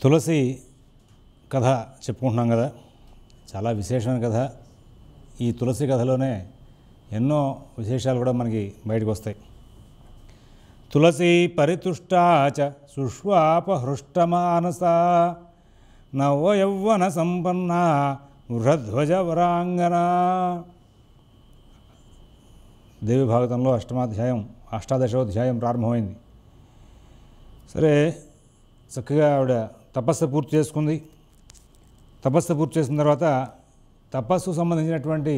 తులసి కథ చెప్పుకుంటున్నాం కదా చాలా విశేషమైన కథ ఈ తులసి కథలోనే ఎన్నో విశేషాలు కూడా మనకి బయటకు వస్తాయి తులసి పరితుష్టాచ సుష్వాపహృష్టమానస నవయౌవన సంపన్న వృషధ్వజ వరాంగన దేవి భాగవతంలో అష్టమాధ్యాయం అష్టాదశోధ్యాయం ప్రారంభమైంది సరే చక్కగా ఆవిడ తపస్సు పూర్తి చేసుకుంది తపస్సు పూర్తి చేసిన తర్వాత తపస్సు సంబంధించినటువంటి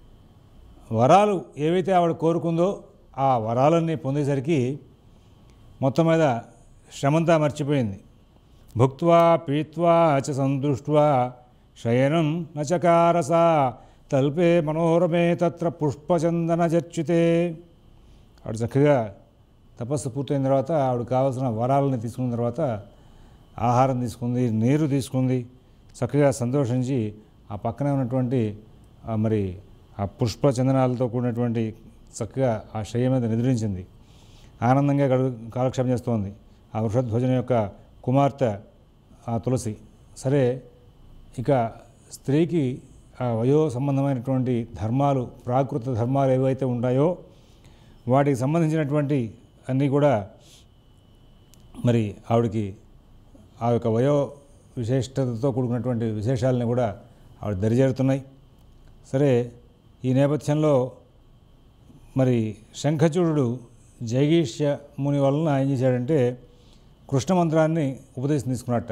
వరాలు ఏవైతే ఆవిడ కోరుకుందో ఆ వరాలన్నీ పొందేసరికి మొత్తం మీద శ్రమంతా మర్చిపోయింది భుక్వా పీత్వా చ సంతుష్ట్వా శయనం నచకారస తల్పే మనోరమే తత్ర పుష్పచందన చర్చితే ఆవిడ చక్కగా తపస్సు పూర్తయిన తర్వాత ఆవిడ కావాల్సిన వరాలని తీసుకున్న తర్వాత ఆహారం తీసుకుంది నీరు తీసుకుంది చక్కగా సంతోషించి ఆ పక్కనే ఉన్నటువంటి ఆ మరి ఆ పుష్ప చందనాలతో కూడినటువంటి చక్కగా ఆ శయ్య మీద నిద్రించింది ఆనందంగా గడు కాలక్షేపం చేస్తోంది ఆ వృషధ్వజన యొక్క కుమార్తె ఆ తులసి సరే ఇక స్త్రీకి ఆ వయో సంబంధమైనటువంటి ధర్మాలు ప్రాకృత ధర్మాలు ఏవైతే ఉంటాయో వాటికి సంబంధించినటువంటి అన్నీ కూడా మరి ఆవిడకి ఆ యొక్క వయో విశిష్టతతో కూడుకున్నటువంటి విశేషాలని కూడా ఆవిడ దరిచేరుతున్నాయి సరే ఈ నేపథ్యంలో మరి శంఖచూడు జైగీష్య ముని వలన ఏం చేశాడంటే కృష్ణ మంత్రాన్ని ఉపదేశం తీసుకున్నట్ట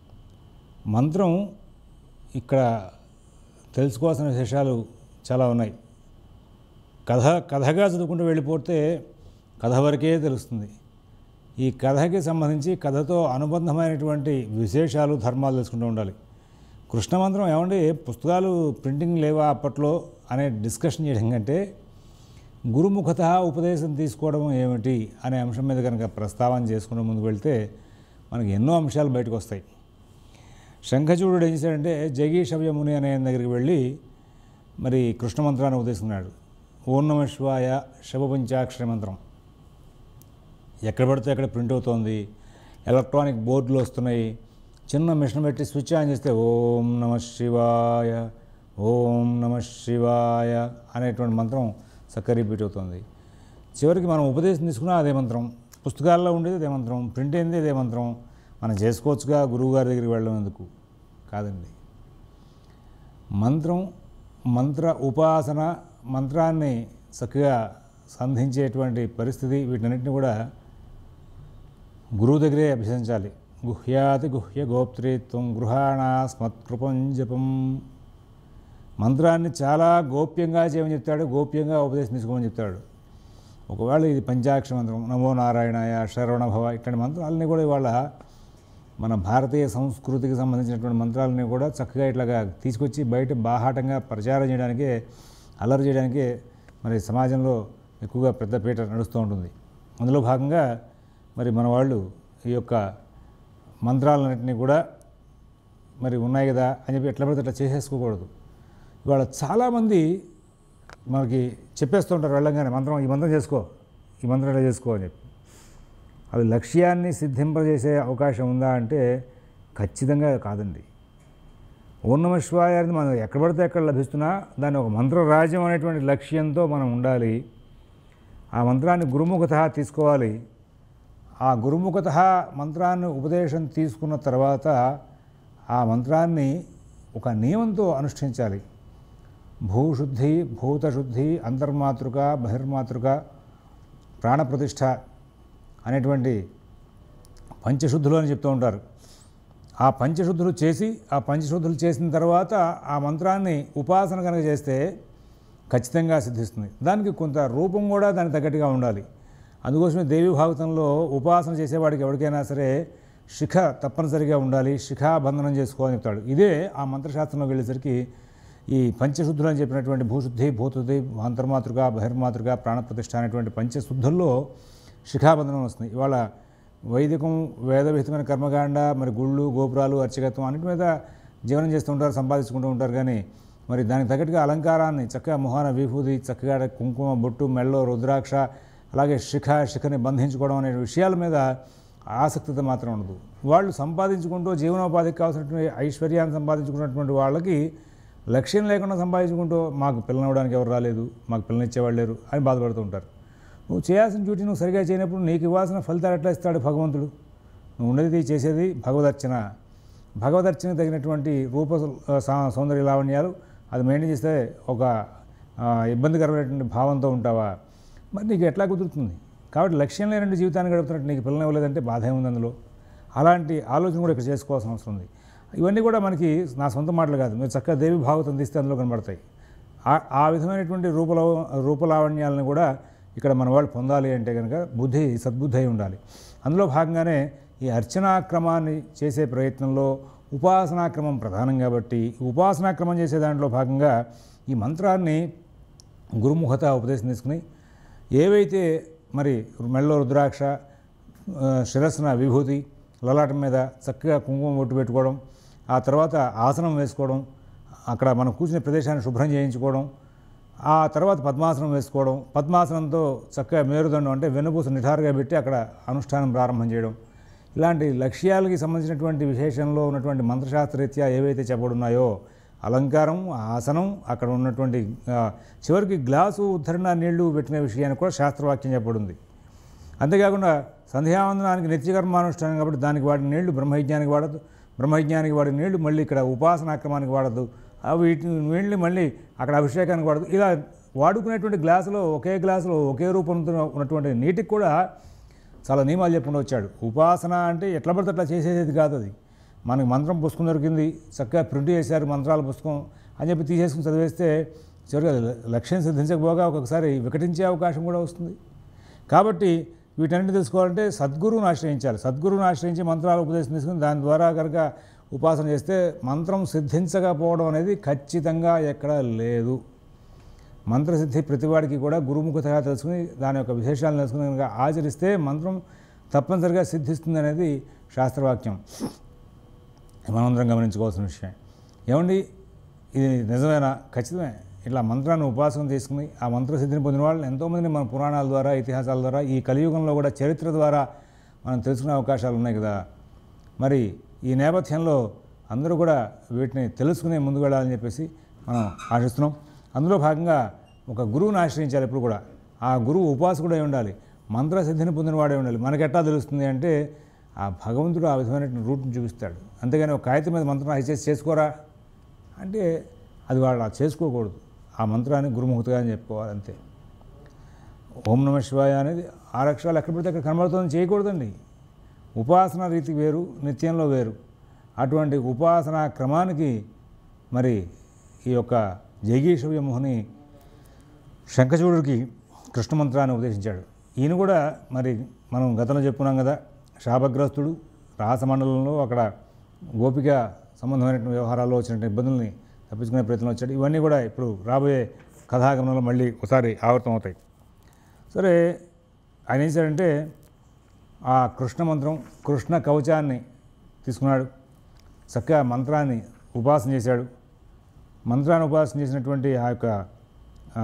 మంత్రం ఇక్కడ తెలుసుకోవాల్సిన విశేషాలు చాలా ఉన్నాయి కథ కథగా చదువుకుంటూ వెళ్ళిపోతే కథ వరకే తెలుస్తుంది ఈ కథకి సంబంధించి కథతో అనుబంధమైనటువంటి విశేషాలు ధర్మాలు తెలుసుకుంటూ ఉండాలి కృష్ణ మంత్రం ఏమంటే పుస్తకాలు ప్రింటింగ్ లేవా అప్పట్లో అనే డిస్కషన్ చేయడం కంటే గురుముఖత ఉపదేశం తీసుకోవడం ఏమిటి అనే అంశం మీద కనుక ప్రస్తావన చేసుకుంటూ ముందుకు వెళ్తే మనకి ఎన్నో అంశాలు బయటకు వస్తాయి శంఖచూడు ఏం చేశాడంటే జగీషవ్య ముని అనే ఆయన దగ్గరికి వెళ్ళి మరి కృష్ణ మంత్రాన్ని ఉపదేశిస్తున్నాడు ఓం నమ శివాయ శివపంచాక్షరి మంత్రం ఎక్కడ పడితే అక్కడ ప్రింట్ అవుతోంది ఎలక్ట్రానిక్ బోర్డులు వస్తున్నాయి చిన్న మిషన్ పెట్టి స్విచ్ ఆన్ చేస్తే ఓం నమ శివాయ ఓం నమ శివాయ అనేటువంటి మంత్రం చక్కగా రిపీట్ అవుతుంది చివరికి మనం ఉపదేశం తీసుకున్నా అదే మంత్రం పుస్తకాల్లో ఉండేది అదే మంత్రం ప్రింట్ అయింది అదే మంత్రం మనం చేసుకోవచ్చుగా గురువు గారి దగ్గరికి వెళ్ళడం ఎందుకు కాదండి మంత్రం మంత్ర ఉపాసన మంత్రాన్ని చక్కగా సంధించేటువంటి పరిస్థితి వీటన్నిటిని కూడా గురువు దగ్గరే అభ్యసించాలి గుహ్యాతి గుహ్య గోప్త్రీత్వం గృహాణ స్మత్కృపం జపం మంత్రాన్ని చాలా గోప్యంగా చేయమని చెప్తాడు గోప్యంగా ఉపదేశం తీసుకోమని చెప్తాడు ఒకవేళ ఇది పంచాక్షర మంత్రం నమో నారాయణాయ శరవణ భవ ఇట్లాంటి మంత్రాలని కూడా ఇవాళ మన భారతీయ సంస్కృతికి సంబంధించినటువంటి మంత్రాలని కూడా చక్కగా ఇట్లాగా తీసుకొచ్చి బయట బాహాటంగా ప్రచారం చేయడానికే అల్లరి చేయడానికే మరి సమాజంలో ఎక్కువగా పెద్దపీట నడుస్తూ ఉంటుంది అందులో భాగంగా మరి మన వాళ్ళు ఈ యొక్క మంత్రాలన్నింటినీ కూడా మరి ఉన్నాయి కదా అని చెప్పి ఎట్లా పడితే అట్లా చేసేసుకోకూడదు ఇవాళ చాలామంది మనకి చెప్పేస్తూ ఉంటారు వెళ్ళంగానే మంత్రం ఈ మంత్రం చేసుకో ఈ మంత్రం ఇలా చేసుకో అని చెప్పి అవి లక్ష్యాన్ని సిద్ధింపజేసే అవకాశం ఉందా అంటే ఖచ్చితంగా కాదండి ఓం నమ శివాయ అనేది మనం ఎక్కడ పడితే ఎక్కడ లభిస్తున్నా దాన్ని ఒక మంత్రరాజ్యం అనేటువంటి లక్ష్యంతో మనం ఉండాలి ఆ మంత్రాన్ని గురుముఖత తీసుకోవాలి ఆ గురుముఖత మంత్రాన్ని ఉపదేశం తీసుకున్న తర్వాత ఆ మంత్రాన్ని ఒక నియమంతో అనుష్ఠించాలి భూశుద్ధి భూతశుద్ధి అంతర్మాతృక బహిర్మాతృక ప్రాణప్రతిష్ఠ అనేటువంటి పంచశుద్ధులు అని చెప్తూ ఉంటారు ఆ పంచశుద్ధులు చేసి ఆ పంచశుద్ధులు చేసిన తర్వాత ఆ మంత్రాన్ని ఉపాసన కనుక చేస్తే ఖచ్చితంగా సిద్ధిస్తుంది దానికి కొంత రూపం కూడా దానికి తగ్గట్టుగా ఉండాలి అందుకోసమే దేవి భాగవతంలో ఉపాసన చేసేవాడికి ఎవరికైనా సరే శిఖ తప్పనిసరిగా ఉండాలి శిఖాబంధనం చేసుకోవాలని చెప్తాడు ఇదే ఆ మంత్రశాస్త్రంలో వెళ్ళేసరికి ఈ పంచశుద్ధులు అని చెప్పినటువంటి భూశుద్ధి భూతుద్ధి అంతర్మాతృక బహిర్మాతృక ప్రాణప్రతిష్ఠ అనేటువంటి పంచశుద్ధుల్లో శిఖాబంధనం వస్తుంది ఇవాళ వైదికం వేదవిహితమైన కర్మకాండ మరి గుళ్ళు గోపురాలు అర్చకత్వం అన్నిటి మీద జీవనం చేస్తూ ఉంటారు సంపాదించుకుంటూ ఉంటారు కానీ మరి దానికి తగ్గట్టుగా అలంకారాన్ని చక్కగా మొహాన విభూది చక్కగా కుంకుమ బొట్టు మెళ్ళో రుద్రాక్ష అలాగే శిఖ శిఖని బంధించుకోవడం అనే విషయాల మీద ఆసక్తితో మాత్రం ఉండదు వాళ్ళు సంపాదించుకుంటూ జీవనోపాధికి కావాల్సినటువంటి ఐశ్వర్యాన్ని సంపాదించుకున్నటువంటి వాళ్ళకి లక్ష్యం లేకుండా సంపాదించుకుంటూ మాకు పిల్లనివ్వడానికి ఎవరు రాలేదు మాకు పిల్లనిచ్చేవాళ్ళు లేరు అని బాధపడుతూ ఉంటారు నువ్వు చేయాల్సిన డ్యూటీ నువ్వు సరిగా చేయనప్పుడు నీకు ఇవ్వాల్సిన ఫలితాలు ఎట్లా ఇస్తాడు భగవంతుడు నువ్వు ఉండేది చేసేది భగవదర్చన భగవదర్చన తగినటువంటి రూప సా- సౌందర్య లావణ్యాలు అది మెయింటైన్ చేస్తే ఒక ఆ, ఇబ్బందికరమైనటువంటి భావంతో ఉంటావా మరి నీకు ఎట్లా కుదురుతుంది కాబట్టి లక్ష్యం లేనటువంటి జీవితాన్ని గడుపుతున్నట్టు నీకు పిల్లలు ఇవ్వలేదంటే బాధ ఏముంది అందులో అలాంటి ఆలోచన కూడా ఇక్కడ చేసుకోవాల్సిన అవసరం ఉంది ఇవన్నీ కూడా మనకి నా సొంత మాటలు కాదు మీరు చక్కగా దేవి భాగవతం తీస్తే అందులో కనబడతాయి ఆ- ఆ విధమైనటువంటి రూపల రూపలావణ్యాలను కూడా ఇక్కడ మన వాళ్ళు పొందాలి అంటే కనుక బుద్ధి సద్బుద్ధి అయి ఉండాలి అందులో భాగంగానే ఈ అర్చనాక్రమాన్ని చేసే ప్రయత్నంలో ఉపాసనాక్రమం ప్రధానం కాబట్టి ఈ ఉపాసనాక్రమం చేసే దాంట్లో భాగంగా ఈ మంత్రాన్ని గురుముఖత ఉపదేశం తీసుకుని ఏవైతే మరి మెళ్ళో రుద్రాక్ష ఆ, శిరస్సున విభూతి లలాటం మీద చక్కగా కుంకుమ బొట్టు పెట్టుకోవడం ఆ తర్వాత ఆసనం వేసుకోవడం అక్కడ మనం కూర్చునే ప్రదేశాన్ని శుభ్రం చేయించుకోవడం ఆ తర్వాత పద్మాసనం వేసుకోవడం పద్మాసనంతో చక్కగా మేరుదండం అంటే వెన్నుపూస నిఠారుగా పెట్టి అక్కడ అనుష్ఠానం ప్రారంభం చేయడం ఇలాంటి లక్ష్యాలకి సంబంధించినటువంటి విశేషంలో ఉన్నటువంటి మంత్రశాస్త్రరీత్యా ఏవైతే చెప్పబడున్నాయో అలంకారం ఆసనం అక్కడ ఉన్నటువంటి ఆ, చివరికి గ్లాసు ఉద్ధరణ నీళ్లు పెట్టిన విషయాన్ని కూడా శాస్త్రవాక్యం చెప్పబడింది అంతేకాకుండా సంధ్యావందనానికి నిత్యకర్మానుష్ఠానం కాబట్టి దానికి వాడిన నీళ్లు బ్రహ్మయజ్ఞానికి వాడద్దు బ్రహ్మయజ్ఞానికి వాడిన నీళ్లు మళ్ళీ ఇక్కడ ఉపాసనాక్రమానికి వాడద్దు ఆ వీటి నీళ్ళు మళ్ళీ అక్కడ అభిషేకానికి వాడదు ఇలా వాడుకునేటువంటి గ్లాసులో ఒకే గ్లాసులో ఒకే రూపంతో ఉన్నటువంటి నీటికి కూడా చాలా నియమాలు చెప్పుకుంటూ వచ్చాడు ఉపాసన అంటే ఎట్లా పడితే అట్లా చేసేది కాదు అది మనకి మంత్రం పుస్తకం దొరికింది చక్కగా ప్రింట్ చేశారు మంత్రాల పుస్తకం అని చెప్పి తీసేసుకుని చదివేస్తే చివరిగా లక్ష్యం సిద్ధించకపోగా ఒక్కొక్కసారి వికటించే అవకాశం కూడా వస్తుంది కాబట్టి వీటన్నిటి తెలుసుకోవాలంటే సద్గురువుని ఆశ్రయించాలి సద్గురువుని ఆశ్రయించి మంత్రాల ఉపదేశం తీసుకుని దాని ద్వారా కనుక ఉపాసన చేస్తే మంత్రం సిద్ధించకపోవడం అనేది ఖచ్చితంగా ఎక్కడా లేదు మంత్రసిద్ధి ప్రతివాడికి కూడా గురుముఖతగా తెలుసుకుని దాని యొక్క విశేషాలను తెలుసుకుని కనుక ఆచరిస్తే మంత్రం తప్పనిసరిగా సిద్ధిస్తుంది అనేది శాస్త్రవాక్యం మనందరం గమనించుకోవాల్సిన విషయం ఏమండి ఇది నిజమేనా ఖచ్చితమే ఇట్లా మంత్రాన్ని ఉపాసన తీసుకుని ఆ మంత్రసిద్ధిని పొందిన వాళ్ళని ఎంతోమందిని మన పురాణాల ద్వారా ఇతిహాసాల ద్వారా ఈ కలియుగంలో కూడా చరిత్ర ద్వారా మనం తెలుసుకునే అవకాశాలు ఉన్నాయి కదా మరి ఈ నేపథ్యంలో అందరూ కూడా వీటిని తెలుసుకునే ముందుకు వెళ్ళాలని చెప్పేసి మనం ఆశిస్తున్నాం అందులో భాగంగా ఒక గురువుని ఆశ్రయించాలి ఎప్పుడు కూడా ఆ గురువు ఉపాసకుడై ఉండాలి మంత్రసిద్ధిని పొందినవాడే ఉండాలి మనకి ఎట్లా తెలుస్తుంది అంటే ఆ భగవంతుడు ఆ విధమైనటువంటి రూట్ని చూపిస్తాడు అంతేగాని ఒక కాగితం మీద మంత్రం హైచేసి చేసుకోరా అంటే అది వాళ్ళు అలా చేసుకోకూడదు ఆ మంత్రాన్ని గురుముఖతగా అని చెప్పుకోవాలి అంతే ఓం నమ శివాయ అనేది ఆ అక్షరాలు ఎక్కడ పడితే అక్కడ కనబడుతుంది చేయకూడదండి ఉపాసన రీతి వేరు నిత్యంలో వేరు అటువంటి ఉపాసనా క్రమానికి మరి ఈ యొక్క జైగీషవ్య ముహుని శంఖచూడుడికి కృష్ణ మంత్రాన్ని ఉపదేశించాడు ఈయన కూడా మరి మనం గతంలో చెప్పుకున్నాం కదా శాపగ్రస్తుడు రాసమండలంలో అక్కడ గోపిక సంబంధమైనటువంటి వ్యవహారాల్లో వచ్చినటువంటి ఇబ్బందుల్ని తప్పించుకునే ప్రయత్నం వచ్చాడు ఇవన్నీ కూడా ఇప్పుడు రాబోయే కథాగమనంలో మళ్ళీ ఒకసారి ఆవర్తం అవుతాయి సరే ఆయన ఏం చేశాడంటే ఆ కృష్ణ మంత్రం కృష్ణ కవచాన్ని తీసుకున్నాడు చక్కగా మంత్రాన్ని ఉపాసన చేశాడు మంత్రాన్ని ఉపాసన చేసినటువంటి ఆ యొక్క ఆ,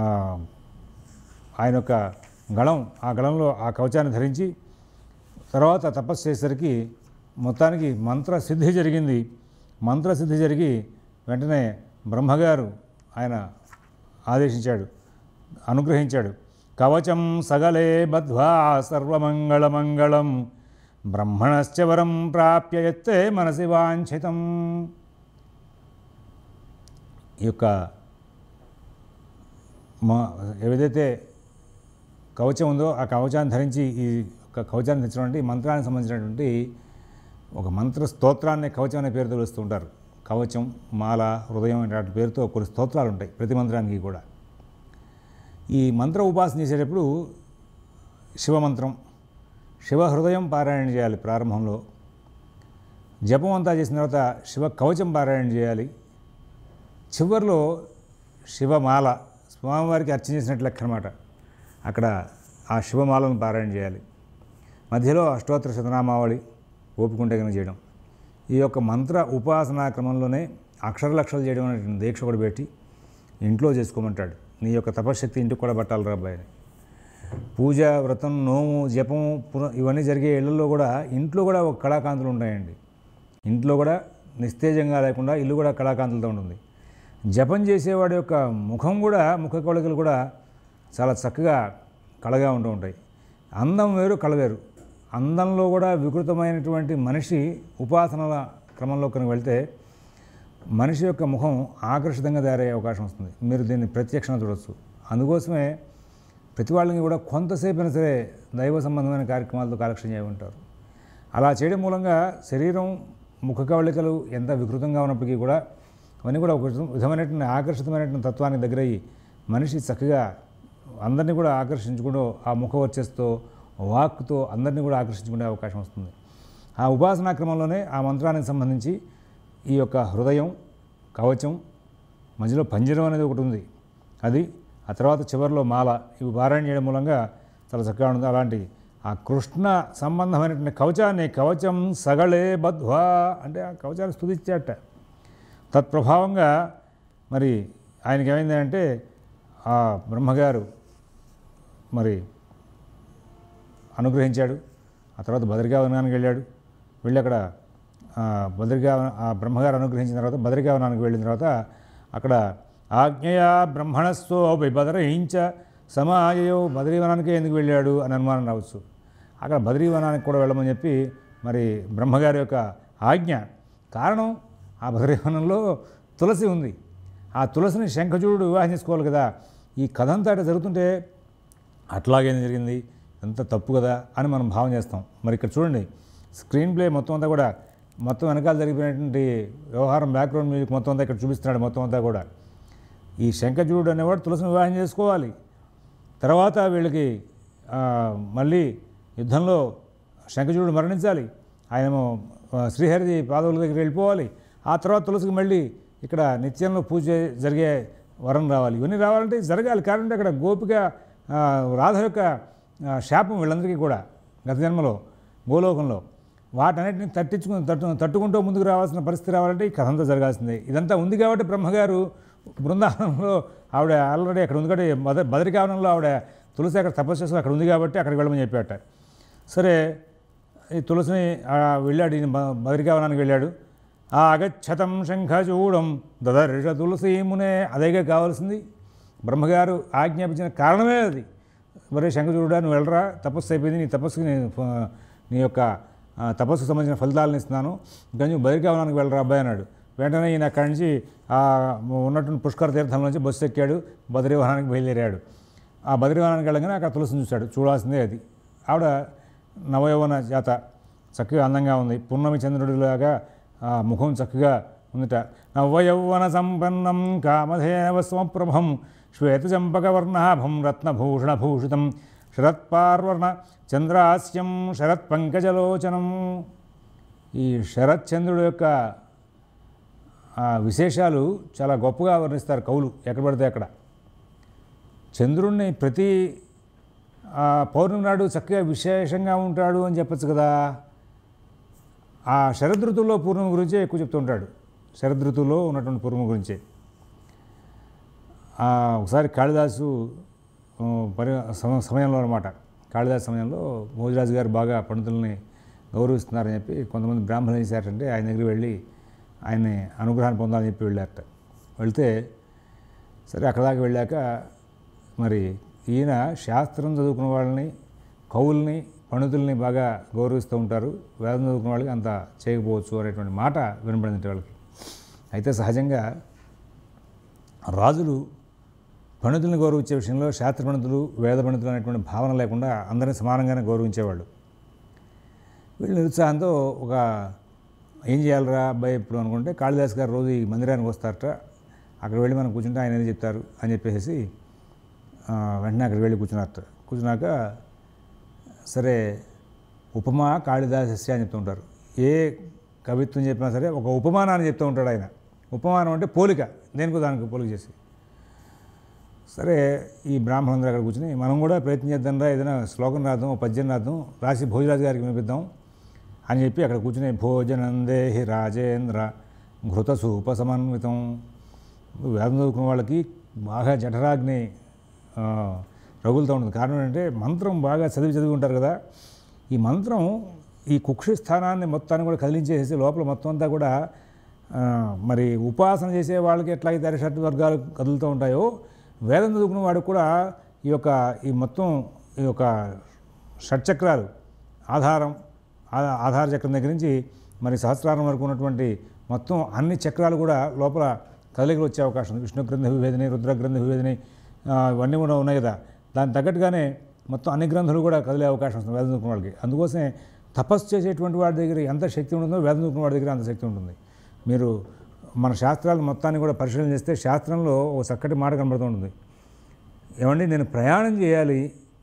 ఆయన యొక్క గళం ఆ గళంలో ఆ కవచాన్ని ధరించి తర్వాత తపస్సు చేసేసరికి మొత్తానికి మంత్ర సిద్ధి జరిగింది మంత్ర సిద్ధి జరిగి వెంటనే బ్రహ్మగారు ఆయన ఆదేశించాడు అనుగ్రహించాడు కవచం సగలే బద్ధ్వా సర్వమంగళమంగళం బ్రహ్మణశ్చ వరం ప్రాప్య ఎత్తే మనసి వాంఛితం ఈ యొక్క మా ఏదైతే కవచం ఉందో ఆ కవచాన్ని ధరించి ఈ యొక్క కవచాన్ని ధరించినటువంటి మంత్రానికి సంబంధించినటువంటి ఒక మంత్ర స్తోత్రాన్ని కవచం అనే పేరుతో పిలుస్తూ ఉంటారు కవచం మాల హృదయం అనే పేరుతో కొన్ని స్తోత్రాలు ఉంటాయి ప్రతి మంత్రానికి కూడా ఈ మంత్ర ఉపాసన చేసేటప్పుడు శివమంత్రం శివ హృదయం పారాయణ చేయాలి ప్రారంభంలో జపం అంతా చేసిన తర్వాత శివ కవచం పారాయణ చేయాలి చివరిలో శివమాల స్వామివారికి అర్చన చేసినట్లు లెక్క అనమాట అక్కడ ఆ శివమాలను పారాయణ చేయాలి మధ్యలో అష్టోత్తర శతనామావళి ఓపికంటే కనుక చేయడం ఈ యొక్క మంత్ర ఉపాసనా క్రమంలోనే అక్షర లక్షలు చేయడం అనే దీక్ష కూడా పెట్టి ఇంట్లో చేసుకోమంటాడు నీ యొక్క తపశ్శక్తి ఇంటికి కూడా పట్టాలి రాబాయ్ అని పూజ వ్రతం నోము జపం పున ఇవన్నీ జరిగే ఇళ్లలో కూడా ఇంట్లో కూడా ఒక కళాకాంతులు ఉంటాయండి ఇంట్లో కూడా నిస్తేజంగా లేకుండా ఇల్లు కూడా కళాకాంతులతో ఉంటుంది జపం చేసేవాడి యొక్క ముఖం కూడా ముఖ కవళికలు కూడా చాలా చక్కగా కళగా ఉంటూ ఉంటాయి అందం వేరు కళ వేరు అందంలో కూడా వికృతమైనటువంటి మనిషి ఉపాసనల క్రమంలో కనుక వెళ్తే మనిషి యొక్క ముఖం ఆకర్షితంగా తయారయ్యే అవకాశం వస్తుంది మీరు దీన్ని ప్రత్యక్షంగా చూడొచ్చు అందుకోసమే ప్రతి వాళ్ళని కూడా కొంతసేపు అయినా సరే దైవ సంబంధమైన కార్యక్రమాలతో కాలక్షేపం చేయ ఉంటారు అలా చేయడం మూలంగా శరీరం ముఖ కవళికలు ఎంత వికృతంగా ఉన్నప్పటికీ కూడా అవన్నీ కూడా ఒక విధమైనటువంటి ఆకర్షితమైనటువంటి తత్వానికి దగ్గరయ్యి మనిషి చక్కగా అందరినీ కూడా ఆకర్షించుకుంటూ ఆ ముఖ వచ్చేస్తో వాక్తో అందరినీ కూడా ఆకర్షించుకునే అవకాశం వస్తుంది ఆ ఉపాసనా క్రమంలోనే ఆ మంత్రానికి సంబంధించి ఈ యొక్క హృదయం కవచం మధ్యలో పంజరం అనేది ఒకటి ఉంది అది ఆ తర్వాత చివరిలో మాల ఇవి పారాయణ చేయడం మూలంగా చాలా చక్కగా ఉంటుంది అలాంటి ఆ కృష్ణ సంబంధమైనటువంటి కవచాన్ని కవచం సగళే బద్ధ్వా అంటే ఆ కవచాన్ని స్తుతించాట తత్ప్రభావంగా మరి ఆయనకి ఏమైంది అంటే ఆ బ్రహ్మగారు మరి అనుగ్రహించాడు ఆ తర్వాత బద్రికావనానికి వెళ్ళాడు వెళ్ళి అక్కడ ఆ, బద్రికా ఆ బ్రహ్మగారు అనుగ్రహించిన తర్వాత బద్రికావనానికి వెళ్ళిన తర్వాత అక్కడ ఆజ్ఞయా బ్రహ్మణస్తో బదరహించ సమాయో బద్రీవనానికే ఎందుకు వెళ్ళాడు అని అనుమానం రావచ్చు అక్కడ బద్రీవనానికి కూడా వెళ్ళమని చెప్పి మరి బ్రహ్మగారి యొక్క ఆజ్ఞ కారణం ఆ బద్రీవనంలో తులసి ఉంది ఆ తులసిని శంఖచూడు వివాహం చేసుకోవాలి కదా ఈ కథ అంతా అట్లా జరుగుతుంటే అట్లాగేం జరిగింది ఎంత తప్పు కదా అని మనం భావం చేస్తాం మరి ఇక్కడ చూడండి స్క్రీన్ ప్లే మొత్తం అంతా కూడా మొత్తం వెనకాల జరిగిపోయినటువంటి వ్యవహారం బ్యాక్గ్రౌండ్ మ్యూజిక్ మొత్తం అంతా ఇక్కడ చూపిస్తున్నాడు మొత్తం అంతా కూడా ఈ శంఖచూడు అనేవాడు తులసిని వివాహం చేసుకోవాలి తర్వాత వీళ్ళకి ఆ, మళ్ళీ యుద్ధంలో శంఖచూడు మరణించాలి ఆయనేమో ఆ, శ్రీహరి పాదవుల దగ్గరికి వెళ్ళిపోవాలి ఆ తర్వాత తులసికి మళ్ళీ ఇక్కడ నిత్యంలో పూజ జరిగే వరం రావాలి ఇవన్నీ రావాలంటే జరగాలి కారణం అక్కడ గోపిక ఆ, రాధ యొక్క ఆ, శాపం వీళ్ళందరికీ కూడా గత జన్మలో గోలోకంలో వాటన్నిటిని తట్టించుకుని తట్టు తట్టుకుంటూ ముందుకు రావాల్సిన పరిస్థితి రావాలంటే ఈ కథ అంతా జరగాల్సిందే ఇదంతా ఉంది కాబట్టి బ్రహ్మగారు బృందావనంలో ఆవిడ ఆల్రెడీ అక్కడ ఉంది కాబట్టి బద బదరికావనంలో ఆవిడ తులసి అక్కడ తపస్సు చేసి అక్కడ ఉంది కాబట్టి అక్కడికి వెళ్ళమని చెప్పాట సరే ఈ తులసిని ఆ వెళ్ళాడు ఈయన బ- బదరికావనానికి వెళ్ళాడు ఆ అగచ్చతం శంఖచూడం దదర్ష తులసి మునే అదేగా కావాల్సింది బ్రహ్మగారు ఆజ్ఞాపించిన కారణమే అది మరి శంఖచూడా నువ్వు వెళ్ళరా తపస్సు అయిపోయింది నీ తపస్సుకి నేను ఫ- నీ యొక్క ఆ, తపస్సుకు సంబంధించిన ఫలితాలను ఇస్తున్నాను ఇంకా నువ్వు బదిరికావనానికి వెళ్ళరా అబ్బాయి అన్నాడు వెంటనే ఈయన అక్కడి నుంచి ఆ ఉన్నటువంటి పుష్కర తీర్థం నుంచి బస్సు ఎక్కాడు బద్రీవనానికి బయలుదేరాడు ఆ బద్రీవనానికి వెళ్ళగానే అక్కడ తులసిని చూశాడు చూడాల్సిందే అది ఆవిడ నవయౌవన జాత చక్కగా అందంగా ఉంది పూర్ణమి చంద్రుడిలాగా ఆ ముఖం చక్కగా ఉందిట నవయౌవన సంపన్నం కామధేవ స్వప్రభం శ్వేతచంపకవర్ణాభం రత్నభూషణభూషితం శరత్పార్వర్ణ చంద్రాస్యం శరత్పంకజలోచనం ఈ శరత్చంద్రుడు యొక్క ఆ విశేషాలు చాలా గొప్పగా వర్ణిస్తారు కవులు ఎక్కడ పడితే అక్కడ చంద్రుణ్ణి ప్రతి ఆ, పౌర్ణమి నాడు చక్కగా విశేషంగా ఉంటాడు అని చెప్పచ్చు కదా ఆ శరదృతువులో పూర్ణమి గురించే ఎక్కువ చెప్తూ ఉంటాడు శరదృతువులో ఉన్నటువంటి పూర్ణమి గురించే ఆ, ఒకసారి కాళిదాసు ఆ, పరి సమ- సమయంలో అనమాట కాళిదాసు సమయంలో భోజరాజు గారు బాగా పండితుల్ని గౌరవిస్తున్నారని చెప్పి కొంతమంది బ్రాహ్మణులు ఏం చేశారంటే ఆయన దగ్గరికి వెళ్ళి ఆయన్ని అనుగ్రహాన్ని పొందాలని చెప్పి వెళ్ళారట వెళ్తే సరే అక్కడ దాకా వెళ్ళాక మరి ఈయన శాస్త్రం చదువుకున్న వాళ్ళని కవుల్ని పండితుల్ని బాగా గౌరవిస్తూ ఉంటారు వేదం చదువుకున్న వాళ్ళకి అంత చేయకపోవచ్చు అనేటువంటి మాట వినపడింది వాళ్ళకి అయితే సహజంగా రాజులు పండితుల్ని గౌరవించే విషయంలో శాస్త్ర పండితులు వేద పండితులు అనేటువంటి భావన లేకుండా అందరినీ సమానంగానే గౌరవించేవాళ్ళు వీళ్ళు నిరుత్సాహంతో ఒక ఏం చేయాలరా అబ్బాయి ఇప్పుడు అనుకుంటే కాళిదాస్ గారు రోజు ఈ మందిరానికి వస్తారట అక్కడ వెళ్ళి మనం కూర్చుంటే ఆయన ఏం చెప్తారు అని చెప్పేసి ఆ, వెంటనే అక్కడికి వెళ్ళి కూర్చున్నారట కూర్చున్నాక సరే ఉపమా కాళిదాసస్య అని చెప్తూ ఉంటారు ఏ కవిత్వం చెప్పినా సరే ఒక ఉపమానాన్ని చెప్తూ ఉంటాడు ఆయన ఉపమానం అంటే పోలిక దేనికో దానికి పోలిక చేసి సరే ఈ బ్రాహ్మణులందరూ అక్కడ కూర్చుని మనం కూడా ప్రయత్నం చేద్దాంరా ఏదైనా శ్లోకం రాద్దాం ఓ పద్యం రాద్దాం రాసి భోజరాజు గారికి వినిపిద్దాం అని చెప్పి అక్కడ కూర్చుని భోజనందేహి రాజేంద్ర ఘృత సూప సమన్వితం వేదం చదువుకున్న వాళ్ళకి బాగా జఠరాగ్ని ఆ, రగులుతూ ఉంటుంది కారణం ఏంటంటే మంత్రం బాగా చదివి చదివి ఉంటారు కదా ఈ మంత్రం ఈ కుక్షి స్థానాన్ని మొత్తాన్ని కూడా కదిలించేసి లోపల మొత్తం అంతా కూడా ఆ, మరి ఉపాసన చేసే వాళ్ళకి ఎట్లాగైతే అరిషట్ వర్గాలు కదులుతూ ఉంటాయో వేదం చదువుకున్న వాడికి కూడా ఈ యొక్క ఈ మొత్తం ఈ యొక్క షట్చక్రాలు ఆధారం ఆ- ఆధార చక్రం దగ్గర నుంచి మరి సహస్రారం వరకు ఉన్నటువంటి మొత్తం అన్ని చక్రాలు కూడా లోపల కదలికలు వచ్చే అవకాశం ఉంది విష్ణు గ్రంథ విభేదిని రుద్ర గ్రంథ విభేదిని ఆ, ఇవన్నీ కూడా ఉన్నాయి కదా దాని తగ్గట్టుగానే మొత్తం అన్ని గ్రంథాలు కూడా కదిలే అవకాశం ఉంటుంది వేదం చదువుకున్న వాళ్ళకి అందుకోసమే తపస్సు చేసేటువంటి వాడి దగ్గర ఎంత శక్తి ఉంటుందో వేదం చదువుకున్న వాడి దగ్గర అంత శక్తి ఉంటుంది మీరు మన శాస్త్రాలు మొత్తాన్ని కూడా పరిశీలన చేస్తే శాస్త్రంలో ఒక చక్కటి మాట కనబడుతూ ఉంటుంది ఏమండి నేను ప్రయాణం చేయాలి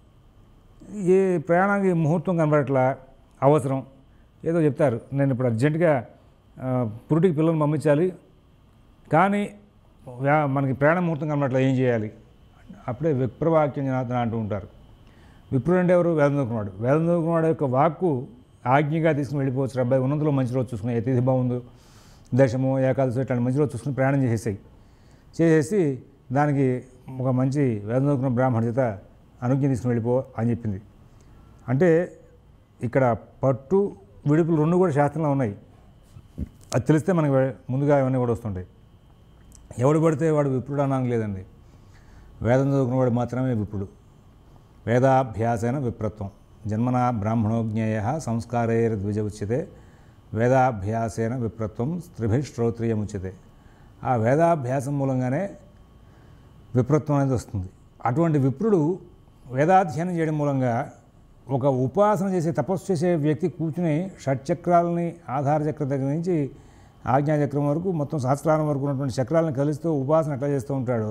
ఏ ప్రయాణానికి ముహూర్తం కనబడట్లా అవసరం ఏదో చెప్తారు నేను ఇప్పుడు అర్జెంటుగా ఆ, పురుటికి పిల్లల్ని పంపించాలి కానీ వ్యా- మనకి ప్రయాణ ముహూర్తం కనబడట్లా ఏం చేయాలి అప్పుడే విప్రవాక్యం జనార్దన అంటూ ఉంటారు విప్రుడు అంటే ఎవరు వేదం చదువుకున్నాడు వేదం చదువుకున్నాడు యొక్క వాక్కు ఆజ్ఞగా తీసుకుని వెళ్ళిపోవచ్చు అబ్బాయి ఉన్నంతలో మంచి రోజు చూసుకుని ఏ తిథి బాగుందో దశము ఏకాదశి ఇట్లాంటి మంచి రోజు చూసుకుని ప్రయాణం చేసేసాయి చేసేసి దానికి ఒక మంచి వేదం చదువుకున్న బ్రాహ్మణ చేత అనుజ్ఞ తీసుకుని వెళ్ళిపో అని చెప్పింది అంటే ఇక్కడ పట్టు విడుపులు రెండు కూడా శాస్త్రంలో ఉన్నాయి అది తెలిస్తే మనకి వే- ముందుగా ఇవన్నీ కూడా వస్తుంటాయి ఎవడు పడితే వాడు విప్రుడు అనడానికి లేదండి వేదం చదువుకున్నవాడు మాత్రమే విప్రుడు వేదాభ్యాసేన విప్రత్వం జన్మన బ్రాహ్మణోజ్ఞేయ సంస్కారైర్ ద్విజ ఉచ్యతే వేదాభ్యాసేన విప్రత్వం స్త్రిభిశ్రోత్రియముచ్యతే ఆ వేదాభ్యాసం మూలంగానే విప్రత్వం అనేది వస్తుంది అటువంటి విప్రుడు వేదాధ్యయనం చేయడం మూలంగా ఒక ఉపాసన చేసే తపస్సు చేసే వ్యక్తి కూర్చుని షట్చక్రాలని ఆధార చక్రం దగ్గర నుంచి ఆజ్ఞాచక్రం వరకు మొత్తం సహస్రారం వరకు ఉన్నటువంటి చక్రాలను కలిస్తూ ఉపాసన ఎట్లా చేస్తూ ఉంటాడో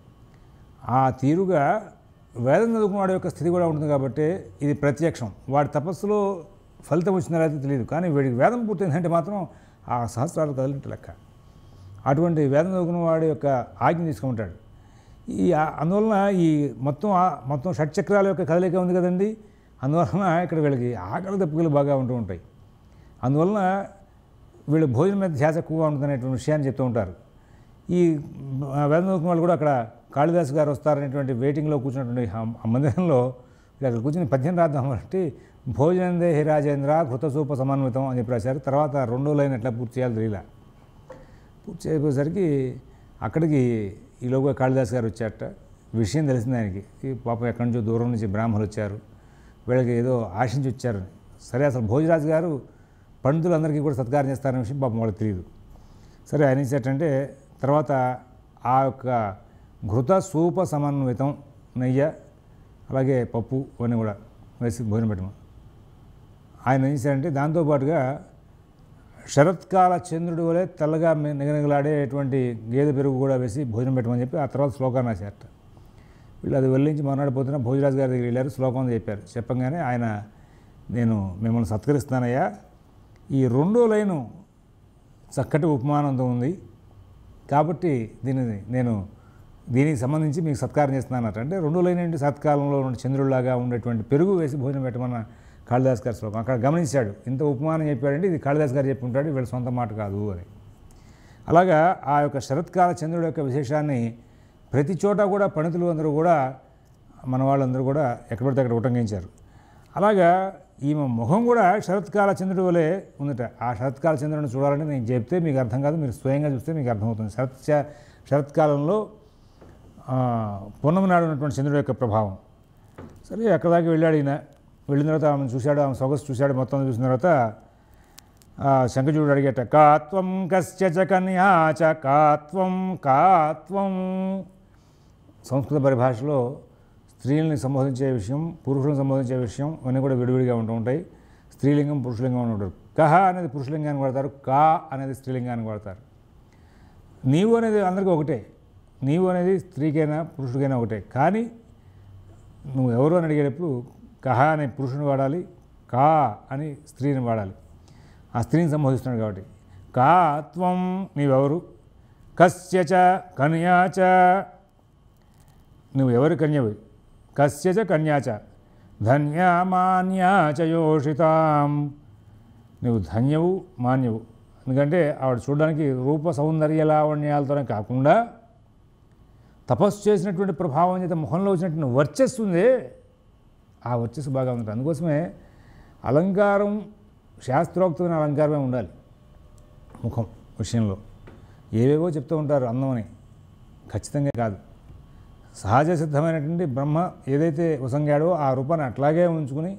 ఆ తీరుగా వేదం చదువుకున్నవాడి యొక్క స్థితి కూడా ఉంటుంది కాబట్టి ఇది ప్రత్యక్షం వాడి తపస్సులో ఫలితం వచ్చిందో లేదో తెలియదు కానీ వీడికి వేదం పూర్తయిందంటే మాత్రం ఆ సహస్రాలు కదిలినట్టు లెక్క అటువంటి వేదం చదువుకున్న వాడి యొక్క ఆజ్ఞ తీసుకుంటాడు ఈ ఆ- అందువలన ఈ మొత్తం ఆ- మొత్తం షట్చక్రాల యొక్క కదలిక ఉంది కదండి అందువలన ఇక్కడ వీళ్ళకి ఆకలి దప్పుకలు బాగా ఉంటూ ఉంటాయి అందువలన వీళ్ళు భోజనం మీద ధ్యాస ఎక్కువగా ఉంటుందనేటువంటి విషయాన్ని చెప్తూ ఉంటారు ఈ ఆ, వేదం చదువుకున్న వాళ్ళు కూడా అక్కడ కాళిదాసు గారు వస్తారనేటువంటి వెయిటింగ్లో కూర్చున్నటువంటి ఆ- ఆ మందిరంలో వీళ్ళు అక్కడ కూర్చుని పద్యం రాద్దాం బట్టి భోజనం దేహి రాజేంద్ర కృతసూప సమన్వితం అని చెప్పి రాశారు తర్వాత రెండో లైన్ ఎట్లా పూర్తి చేయాలి తెలియలా పూర్తి చేయకపోయేసరికి అక్కడికి ఈలోగా కాళిదాస్ గారు వచ్చారట విషయం తెలిసింది ఆయనకి ఈ పాపం ఎక్కడి నుంచో దూరం నుంచి బ్రాహ్మణులు వచ్చారు వీళ్ళకి ఏదో ఆశించి వచ్చారు సరే అసలు భోజరాజు గారు పండితులందరికీ కూడా సత్కారం చేస్తారనే విషయం పాపం వాళ్ళకి తెలియదు సరే ఆయన ఏం చేశారంటే తర్వాత ఆ యొక్క ఘృత సూప సమన్వితం నెయ్య అలాగే పప్పు ఇవన్నీ కూడా వేసి భోజనం పెట్టడం ఆయన ఏం చేశారంటే దాంతోపాటుగా శరత్కాల చంద్రుడి వలె తెల్లగా మె- నిగనిగలాడేటువంటి గేదె పెరుగు కూడా వేసి భోజనం పెట్టమని చెప్పి ఆ తర్వాత శ్లోకాన్ని రాశారట వీళ్ళు అది వెళ్ళించి మర్నాడు పొద్దున భోజరాజు గారి దగ్గర వెళ్ళారు శ్లోకం అని చెప్పారు చెప్పంగానే ఆయన నేను మిమ్మల్ని సత్కరిస్తానయ్యా ఈ రెండో లైను చక్కటి ఉపమానంతో ఉంది కాబట్టి దీనిని నేను దీనికి సంబంధించి మీకు సత్కారం చేస్తున్నానట అంటే రెండో లైన్ ఏంటి సత్కాలంలో ఉన్న చంద్రుడిలాగా ఉండేటువంటి పెరుగు వేసి భోజనం పెట్టమన్న కాళిదాస్ గారి శ్లోకం అక్కడ గమనించాడు ఇంత ఉపమానం చెప్పాడంటే ఇది కాళిదాస్ గారు చెప్పి ఉంటాడు వీళ్ళ సొంత మాట కాదు అని అలాగా ఆ యొక్క శరత్కాల చంద్రుడి యొక్క విశేషాన్ని ప్రతి చోట కూడా పండితులు అందరూ కూడా మన వాళ్ళందరూ కూడా ఎక్కడ పడితే అక్కడ ఉటంకించారు అలాగా ఈమె ముఖం కూడా శరత్కాల చంద్రుడి వలె ఉందట ఆ శరత్కాల చంద్రుడిని చూడాలంటే నేను చెప్తే మీకు అర్థం కాదు మీరు స్వయంగా చూస్తే మీకు అర్థమవుతుంది శరత్ శరత్కాలంలో ఆ, పున్నమి నాడు ఉన్నటువంటి చంద్రుడి యొక్క ప్రభావం సరే అక్కడ దాకా వెళ్ళాడు ఈయన వెళ్ళిన తర్వాత ఆమెను చూశాడు ఆమె సొగసు చూశాడు మొత్తం చూసిన తర్వాత ఆ, శంఖచూడు అడిగేట కాత్వం కస్య చ కన్యా చ కాత్వం కాత్వం సంస్కృత పరిభాషలో స్త్రీలని సంబోధించే విషయం పురుషులను సంబోధించే విషయం ఇవన్నీ కూడా విడివిడిగా ఉంటూ ఉంటాయి స్త్రీలింగం పురుషలింగం అని ఉంటారు కహ అనేది పురుషలింగానికి వాడతారు కా అనేది స్త్రీలింగానికి వాడతారు నీవు అనేది అందరికీ ఒకటే నీవు అనేది స్త్రీకైనా పురుషుడికైనా ఒకటే కానీ నువ్వు ఎవరు అని అడిగేటప్పుడు కహ అనే పురుషుని వాడాలి కా అని స్త్రీని వాడాలి ఆ స్త్రీని సంబోధిస్తున్నాడు కాబట్టి కా త్వం నీవెవరు కస్యచ కన్యాచ నువ్వు ఎవరి కన్యవి కస్యచ కన్యాచ ధన్యా మాన్యాచ యోషితాం నువ్వు ధన్యవు మాన్యవు ఎందుకంటే ఆవిడ చూడడానికి రూప సౌందర్య లావణ్యాలతోనే కాకుండా తపస్సు చేసినటువంటి ప్రభావం చేత ముఖంలో వచ్చినటువంటి వర్చస్సు ఉందే ఆ వర్చస్సు బాగా ఉంటుంది అందుకోసమే అలంకారం శాస్త్రోక్తమైన అలంకారమే ఉండాలి ముఖం విషయంలో ఏవేవో చెప్తూ ఉంటారు అందమని ఖచ్చితంగా కాదు సహజ సిద్ధమైనటువంటి బ్రహ్మ ఏదైతే ఉసంగాడో ఆ రూపాన్ని అట్లాగే ఉంచుకుని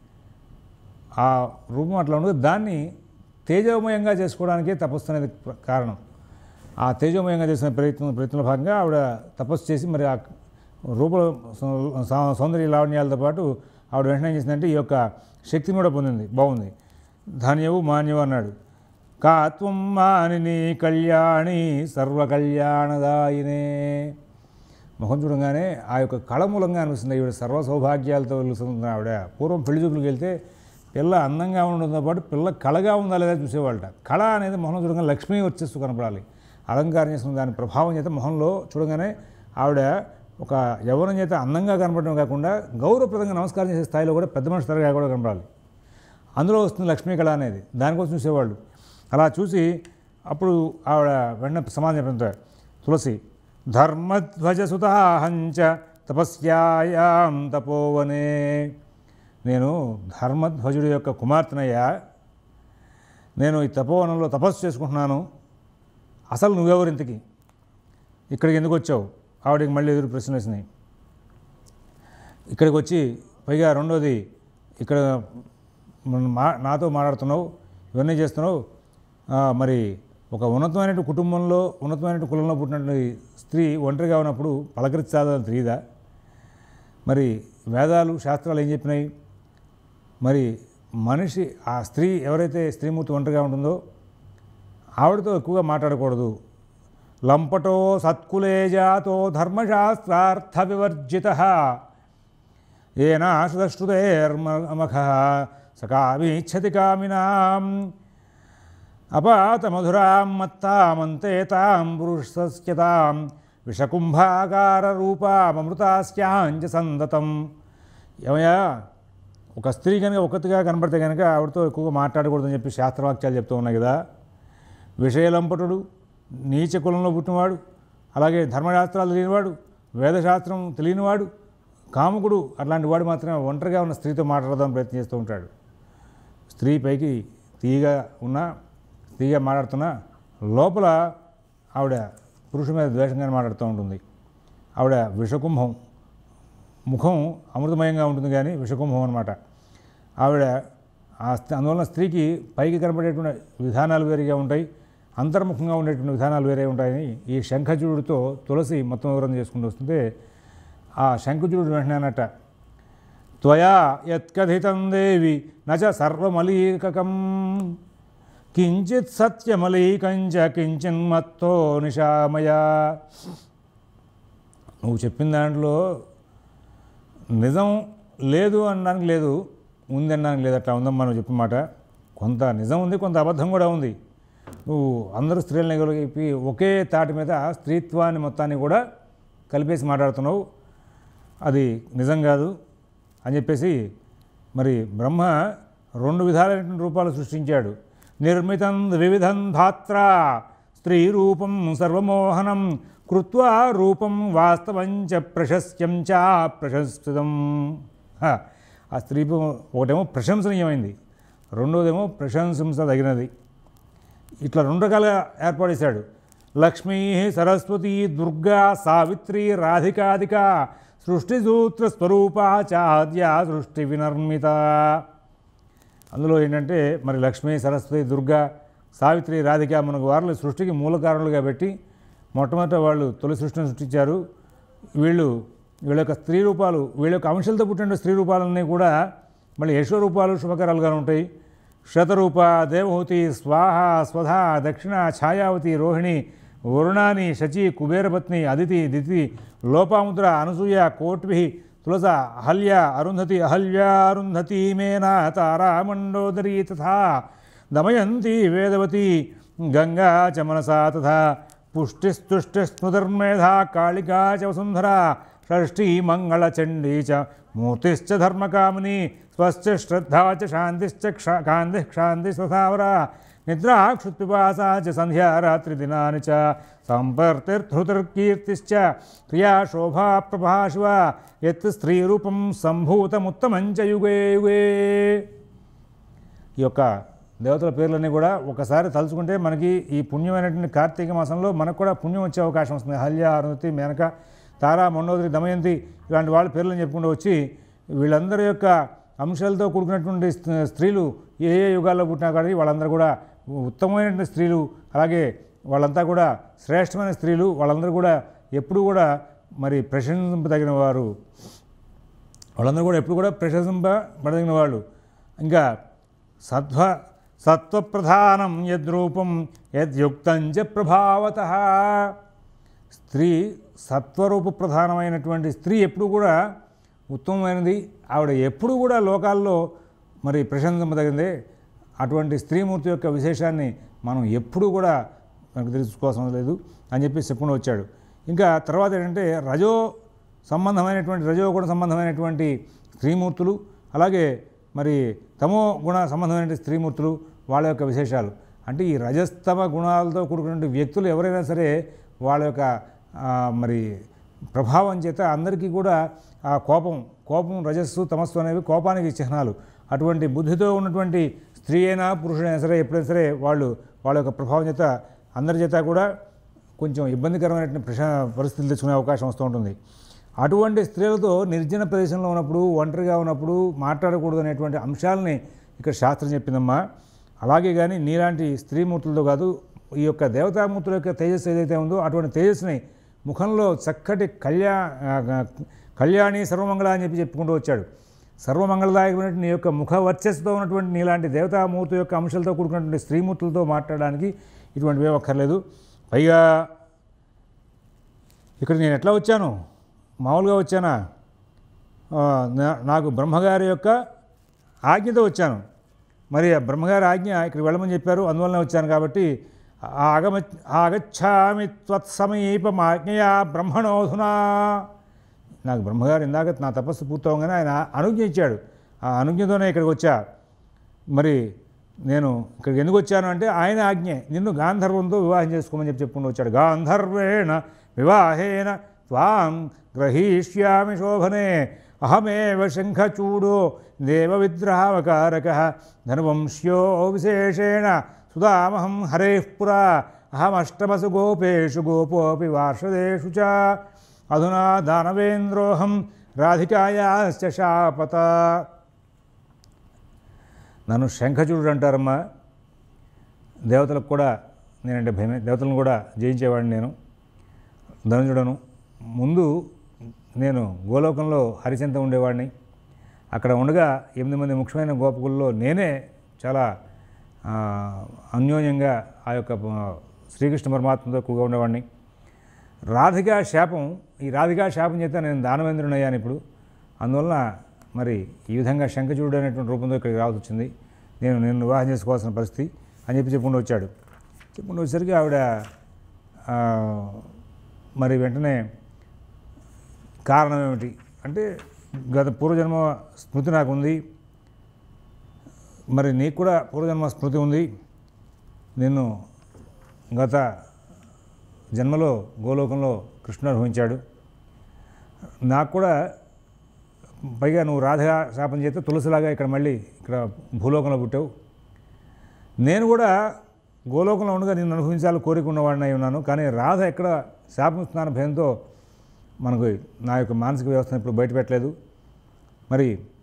ఆ రూపం అట్లా ఉండదు దాన్ని తేజోమయంగా చేసుకోవడానికే తపస్సు అనేది ప్ర- కారణం ఆ తేజోమయంగా చేసిన ప్రయత్నం ప్రయత్నంలో భాగంగా ఆవిడ తపస్సు చేసి మరి ఆ రూప సౌ- సౌ- సౌందర్య లావణ్యాలతో పాటు ఆవిడ వెంటనే ఏం చేసిందంటే ఈ యొక్క శక్తిని కూడా పొందింది బాగుంది ధాన్యవు మాన్యవు అన్నాడు కాత్వం మానిని కళ్యాణి సర్వకళ్యాణదాయినే ముఖం చూడంగానే ఆ యొక్క కళ మూలంగా అనిపిస్తుంది ఈవిడ సర్వ సౌభాగ్యాలతో వెలుగుతుంది ఆవిడ పూర్వం పెళ్లి చూపులకు వెళ్తే పిల్ల అందంగా ఉండడంతో పాటు పిల్ల కళగా ఉందా లేదా చూసేవాళ్ళట కళ అనేది మొహంలో చూడగానే లక్ష్మీ వచ్చేస్తూ కనపడాలి అలంకారం చేసిన దాని ప్రభావం చేత మొహంలో చూడగానే ఆవిడ ఒక యవ్వనం చేత అందంగా కనపడడం కాకుండా గౌరవప్రదంగా నమస్కారం చేసే స్థాయిలో కూడా పెద్ద మనిషి తరగా కూడా కనపడాలి అందులో వస్తుంది లక్ష్మీ కళ అనేది దానికోసం చూసేవాళ్ళు అలా చూసి అప్పుడు ఆవిడ వెంటనే సమాధానం చెప్పిన తులసి ధర్మధ్వజసుతాహంచ తపస్యాయాం తపోవనే నేను ధర్మధ్వజుడి యొక్క కుమార్తెనయ్యా నేను ఈ తపోవనంలో తపస్సు చేసుకుంటున్నాను అసలు నువ్వెవరు ఇంతకి ఇక్కడికి ఎందుకు వచ్చావు ఆవిడకి మళ్ళీ ఎదురు ప్రశ్న వేసినాయి ఇక్కడికి వచ్చి పైగా రెండోది ఇక్కడ మన- మా నాతో మాట్లాడుతున్నావు ఇవన్నీ చేస్తున్నావు ఆ, మరి ఒక ఉన్నతమైన కుటుంబంలో ఉన్నతమైన కులంలో పుట్టినటువంటి స్త్రీ ఒంటరిగా ఉన్నప్పుడు పలకరించాలని తెలియదా మరి వేదాలు శాస్త్రాలు ఏం చెప్పినాయి మరి మనిషి ఆ స్త్రీ ఎవరైతే స్త్రీమూర్తి ఒంటరిగా ఉంటుందో ఆవిడతో ఎక్కువగా మాట్లాడకూడదు లంపటో సత్కులే జాతో ధర్మశాస్త్రార్థ వివర్జిత ఏనాశ్రుతశ్రుతేర్మఖ సకామీచ్చతి కామినాం అపాతమధురాం మత్తామంతే తాం పురుషస్యతాం విషకుంభాకార రూపామృతాస్యాంచ సందతం ఏమయ్యా ఒక స్త్రీ కనుక ఒకటిగా కనబడితే కనుక ఆవిడతో ఎక్కువగా మాట్లాడకూడదని చెప్పి శాస్త్రవాక్యాలు చెప్తూ ఉన్నాయి కదా విషయలంపటుడు నీచ కులంలో పుట్టినవాడు అలాగే ధర్మశాస్త్రాలు తెలియనివాడు వేదశాస్త్రం తెలియనివాడు కాముకుడు అట్లాంటి వాడు మాత్రమే ఒంటరిగా ఉన్న స్త్రీతో మాట్లాడదాం ప్రయత్నం చేస్తూ ఉంటాడు స్త్రీ పైకి తీయగా ఉన్నా తీయగా మాట్లాడుతున్నా లోపల ఆవిడ పురుషుడి మీద ద్వేషంగానే మాట్లాడుతూ ఉంటుంది ఆవిడ విషకుంభం ముఖం అమృతమయంగా ఉంటుంది కానీ విషకుంభం అనమాట ఆవిడ ఆ స్త్రీ అందువలన స్త్రీకి పైకి కనబడేటువంటి విధానాలు వేరేగా ఉంటాయి అంతర్ముఖంగా ఉండేటువంటి విధానాలు వేరే ఉంటాయని ఈ శంఖచూడుతో తులసి మొత్తం వివరణ చేసుకుంటూ వస్తుంటే ఆ శంఖచూడు వెంటనే అన్నట్ట త్వయా యత్కథితం దేవి నచ సర్వమలీకకం కించిత్ సత్యమలీకంచ కించిన్మత్తో నిశామయా నువ్వు చెప్పిన దాంట్లో నిజం లేదు అనడానికి లేదు ఉంది అనడానికి లేదు అట్లా ఉందమ్మా నువ్వు చెప్పిన మాట కొంత నిజం ఉంది కొంత అబద్ధం కూడా ఉంది నువ్వు అందరూ స్త్రీలని కలిపి ఒకే తాటి మీద స్త్రీత్వాన్ని మొత్తాన్ని కూడా కలిపేసి మాట్లాడుతున్నావు అది నిజం కాదు అని చెప్పేసి మరి బ్రహ్మ రెండు విధాలైనటువంటి రూపాలు సృష్టించాడు నిర్మితం వివిధం ధాత్ర స్త్రీ రూపం సర్వమోహనం కృత్వా రూపం వాస్తవంచ ప్రశస్యం చ ప్రశస్తితం హ, ఆ స్త్రీ రూపం ఒకటేమో ప్రశంసనీయమైంది రెండోదేమో ప్రశంసించదగినది ఇట్లా రెండు రకాలుగా ఏర్పాటు చేశాడు లక్ష్మీ సరస్వతి దుర్గా సావిత్రి రాధికాదిక సృష్టి సూత్ర స్వరూప చాద్య సృష్టి వినర్మిత అందులో ఏంటంటే మరి లక్ష్మీ సరస్వతి దుర్గా సావిత్రి రాధిక మనకు వారిని సృష్టికి మూల కారణులుగా పెట్టి మొట్టమొదట వాళ్ళు తొలి సృష్టిని సృష్టించారు వీళ్ళు వీళ్ళ యొక్క స్త్రీ రూపాలు వీళ్ళ యొక్క అంశాలతో పుట్టిన స్త్రీ రూపాలన్నీ కూడా మళ్ళీ యశో రూపాలు శుభకరాలుగా ఉంటాయి శతరూప దేవహూతి స్వాహ స్వధ దక్షిణ ఛాయావతి రోహిణి వరుణాని శచి కుబేరపత్ని అదితి దితి లోపాముద్ర అనసూయ కోట్భి తులస అహల్య అరుంధతి అహల్య అరుంధతి మేనా తారామండోదరీ తథా దమయంతి వేదవతి గంగా చ మనసా తథా పుష్టిస్తుష్టిస్మృతిర్మేధా కాళికా చ వసుంధరా షష్ఠీ మంగళచండీ చ మూర్తిశ్చ ధర్మకామిని స్వశ్చ శ్రద్ధా చ శాంతిశ్చ క్ష కాంతి క్షాంతి సథావర నిద్రా క్షుత్పిపాసా చ సంధ్యా రాత్రి దినాని చ సంపర్తిర్ధృతిర్కీర్తిశ్చ క్రియా శోభా ప్రభా శివ యత్ స్త్రీరూపం సంభూతముత్తమంచ యుగే యుగే ఈ యొక్క దేవతల పేర్లన్నీ కూడా ఒకసారి తలుచుకుంటే మనకి ఈ పుణ్యమైనటువంటి కార్తీక మాసంలో మనకు కూడా పుణ్యం వచ్చే అవకాశం వస్తుంది హల్య అరుణతి మేనక తారా మండోదరి దమయంతి ఇలాంటి వాళ్ళ పేర్లను చెప్పుకుంటూ వచ్చి వీళ్ళందరి యొక్క అంశాలతో కూడుకున్నటువంటి స్త్రీ- స్త్రీలు ఏ ఏ యుగాల్లో పుట్టినా కానీ వాళ్ళందరూ కూడా ఉత్తమమైనటువంటి స్త్రీలు అలాగే వాళ్ళంతా కూడా శ్రేష్టమైన స్త్రీలు వాళ్ళందరూ కూడా ఎప్పుడు కూడా మరి ప్రశంసింపదగిన వారు వాళ్ళందరూ కూడా ఎప్పుడు కూడా ప్రశంసింపబడిన వాళ్ళు ఇంకా సత్వ సత్వప్రధానం యద్రూపం యద్యుక్తం చ ప్రభావత స్త్రీ సత్వరూప ప్రధానమైనటువంటి స్త్రీ ఎప్పుడు కూడా ఉత్తమమైనది ఆవిడ ఎప్పుడు కూడా లోకాల్లో మరి ప్రశంసింపదగిందే అటువంటి స్త్రీమూర్తి యొక్క విశేషాన్ని మనం ఎప్పుడూ కూడా మనకు తెలుసుకోవాల్సిన లేదు అని చెప్పి చెప్పుకుంటూ వచ్చాడు ఇంకా తర్వాత ఏంటంటే రజో సంబంధమైనటువంటి రజోగుణ సంబంధమైనటువంటి స్త్రీమూర్తులు అలాగే మరి తమో గుణ సంబంధమైన స్త్రీమూర్తులు వాళ్ళ యొక్క విశేషాలు అంటే ఈ రజస్తమ గుణాలతో కూడుకున్నటువంటి వ్యక్తులు ఎవరైనా సరే వాళ్ళ యొక్క ఆ, మరి ప్రభావం చేత అందరికీ కూడా ఆ కోపం కోపం రజస్సు తమస్సు అనేవి కోపానికి చిహ్నాలు అటువంటి బుద్ధితో ఉన్నటువంటి స్త్రీ అయినా పురుషుడైనా సరే ఎప్పుడైనా సరే వాళ్ళు వాళ్ళ యొక్క ప్రభావం చేత అందరి చేత కూడా కొంచెం ఇబ్బందికరమైనటువంటి ప్రశా పరిస్థితులు తెచ్చుకునే అవకాశం వస్తూ ఉంటుంది అటువంటి స్త్రీలతో నిర్జన ప్రదేశంలో ఉన్నప్పుడు ఒంటరిగా ఉన్నప్పుడు మాట్లాడకూడదు అనేటువంటి అంశాలని ఇక్కడ శాస్త్రం చెప్పిందమ్మా అలాగే కానీ నీలాంటి స్త్రీమూర్తులతో కాదు ఈ యొక్క దేవతామూర్తుల యొక్క తేజస్సు ఏదైతే ఉందో అటువంటి తేజస్సుని ముఖంలో చక్కటి కళ్యా ఆ, కళ్యాణి సర్వమంగళ అని చెప్పి చెప్పుకుంటూ వచ్చాడు సర్వమంగళదాయకమైనటువంటి నీ యొక్క ముఖ వర్చస్సుతో ఉన్నటువంటి నీలాంటి దేవతామూర్తి యొక్క అంశాలతో కూడుకున్నటువంటి స్త్రీమూర్తులతో మాట్లాడడానికి ఇటువంటివి అక్కర్లేదు పైగా ఇక్కడ నేను ఎట్లా వచ్చాను మామూలుగా వచ్చానా ఆ, నా- నాకు బ్రహ్మగారి యొక్క ఆజ్ఞతో వచ్చాను మరి ఆ బ్రహ్మగారి ఆజ్ఞ ఇక్కడ వెళ్ళమని చెప్పారు అందువల్లనే వచ్చాను కాబట్టి ఆగమ ఆగచ్చామి త్వత్సమీపం ఆజ్ఞయా బ్రహ్మణోధునా నాకు బ్రహ్మగారు ఇందాక నా తపస్సు పూర్తవగానే ఆయన అనుజ్ఞ ఇచ్చాడు ఆ అనుజ్ఞతోనే ఇక్కడికి వచ్చా మరి నేను ఇక్కడికి ఎందుకు వచ్చాను అంటే ఆయన ఆజ్ఞ నిన్ను గాంధర్వంతో వివాహం చేసుకోమని చెప్పి చెప్పుకుంటూ వచ్చాడు గాంధర్వేణ వివాహేన త్వాం గ్రహీష్యామి శోభనే అహమేవ శంఖచూడో దేవ విద్రహావకారక ధనువంశ్యో విశేషేణ సుధామహం హరేః పురా అహమష్టమసు గోపేషు గోపోపి వార్షదేషు చ అధునా దానవేంద్రోహం రాధికాయాశ్చ శాపత నన్ను శంఖచూడు అంటారమ్మా దేవతలకు కూడా నేనంటే భయమే దేవతలను కూడా జయించేవాడిని నేను ధనుజుడను ముందు నేను గోలోకంలో హరిచంత ఉండేవాడిని అక్కడ ఉండగా ఎనిమిది మంది ముఖ్యమైన గోపకుల్లో నేనే చాలా ఆ, అన్యోన్యంగా ఆ యొక్క ఆ, శ్రీకృష్ణ పరమాత్మతో ఎక్కువగా ఉండేవాడిని రాధికా శాపం ఈ రాధికా శాపం చేత నేను దానవేంద్రుని అయ్యాను ఇప్పుడు అందువలన మరి ఈ విధంగా శంఖచూడు అనేటువంటి రూపంతో ఇక్కడికి రావాల్సి వచ్చింది నేను నేను వివాహం చేసుకోవాల్సిన పరిస్థితి అని చెప్పి చెప్పుకుంటూ వచ్చాడు చెప్పుకుంటూ వచ్చేసరికి ఆవిడ ఆ, మరి వెంటనే కారణం ఏమిటి అంటే గత పూర్వజన్మ స్మృతి నాకు ఉంది మరి నీకు కూడా పూర్వజన్మ స్మృతి ఉంది నిన్ను గత జన్మలో గోలోకంలో కృష్ణుడు అనుభవించాడు నాకు కూడా పైగా నువ్వు రాధగా శాపం చేస్తే తులసిలాగా ఇక్కడ మళ్ళీ ఇక్కడ భూలోకంలో పుట్టావు నేను కూడా గోలోకంలో ఉండగా నిన్ను అనుభవించాలని కోరిక ఉన్నవాడిని అయి ఉన్నాను కానీ రాధ ఎక్కడ శాపం ఇస్తున్నాను భయంతో మనకు నా యొక్క మానసిక వ్యవస్థను ఇప్పుడు బయట పెట్టలేదు మరి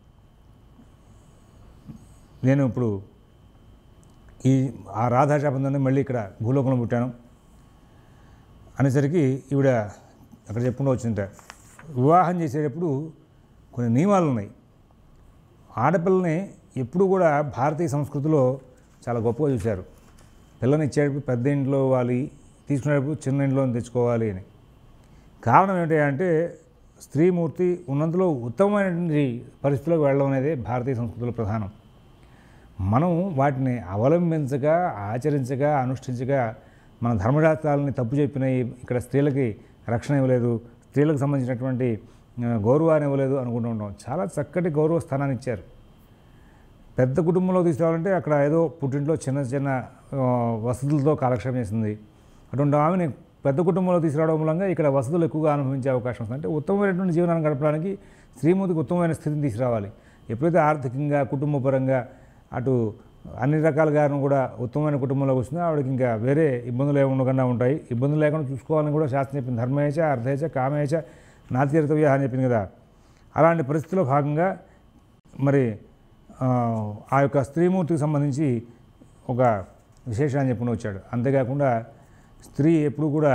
నేను ఇప్పుడు ఈ ఆ రాధా శాపంతోనే మళ్ళీ ఇక్కడ భూలోకంలో పుట్టాను అనేసరికి ఈవిడ అక్కడ చెప్పుకుంటూ వచ్చింట వివాహం చేసేటప్పుడు కొన్ని నియమాలు ఉన్నాయి ఆడపిల్లని ఎప్పుడు కూడా భారతీయ సంస్కృతిలో చాలా గొప్పగా చూశారు పిల్లని ఇచ్చేటప్పుడు పెద్ద ఇంట్లో ఇవ్వాలి తీసుకునేటప్పుడు చిన్న ఇంట్లో తెచ్చుకోవాలి అని కారణం ఏంటి అంటే స్త్రీమూర్తి ఉన్నంతలో ఉత్తమమైనటువంటి పరిస్థితిలోకి వెళ్ళడం అనేది భారతీయ సంస్కృతిలో ప్రధానం మనం వాటిని అవలంబించగా ఆచరించగా అనుష్ఠించగా మన ధర్మశాస్త్రాలని తప్పు చెప్పినాయి ఇక్కడ స్త్రీలకి రక్షణ ఇవ్వలేదు స్త్రీలకు సంబంధించినటువంటి ఆ, గౌరవాన్ని ఇవ్వలేదు అనుకుంటూ ఉంటాం చాలా చక్కటి గౌరవ స్థానాన్ని ఇచ్చారు పెద్ద కుటుంబంలో తీసుకురావాలంటే అక్కడ ఏదో పుట్టింట్లో చిన్న చిన్న ఆ, వసతులతో కాలక్షేపం చేసింది అటువంటి ఆమెని పెద్ద కుటుంబంలో తీసుకురావడం మూలంగా ఇక్కడ వసతులు ఎక్కువగా అనుభవించే అవకాశం ఉంది అంటే ఉత్తమమైనటువంటి జీవనాన్ని గడపడానికి శ్రీమతికి ఉత్తమమైన స్థితిని తీసుకురావాలి ఎప్పుడైతే ఆర్థికంగా కుటుంబపరంగా అటు అన్ని రకాలుగాను కూడా ఉత్తమమైన కుటుంబంలోకి వస్తుందో ఆవిడకి ఇంకా వేరే ఇబ్బందులు ఏమి ఉండకుండా ఉంటాయి ఇబ్బందులు లేకుండా చూసుకోవాలని కూడా శాస్త్రం చెప్పింది ధర్మేచ అర్థేచ కామేచ నాతీర్థవ్య అని చెప్పింది కదా అలాంటి పరిస్థితిలో భాగంగా మరి ఆ, ఆ యొక్క స్త్రీమూర్తికి సంబంధించి ఒక విశేషాన్ని చెప్పుకుని వచ్చాడు అంతేకాకుండా స్త్రీ ఎప్పుడు కూడా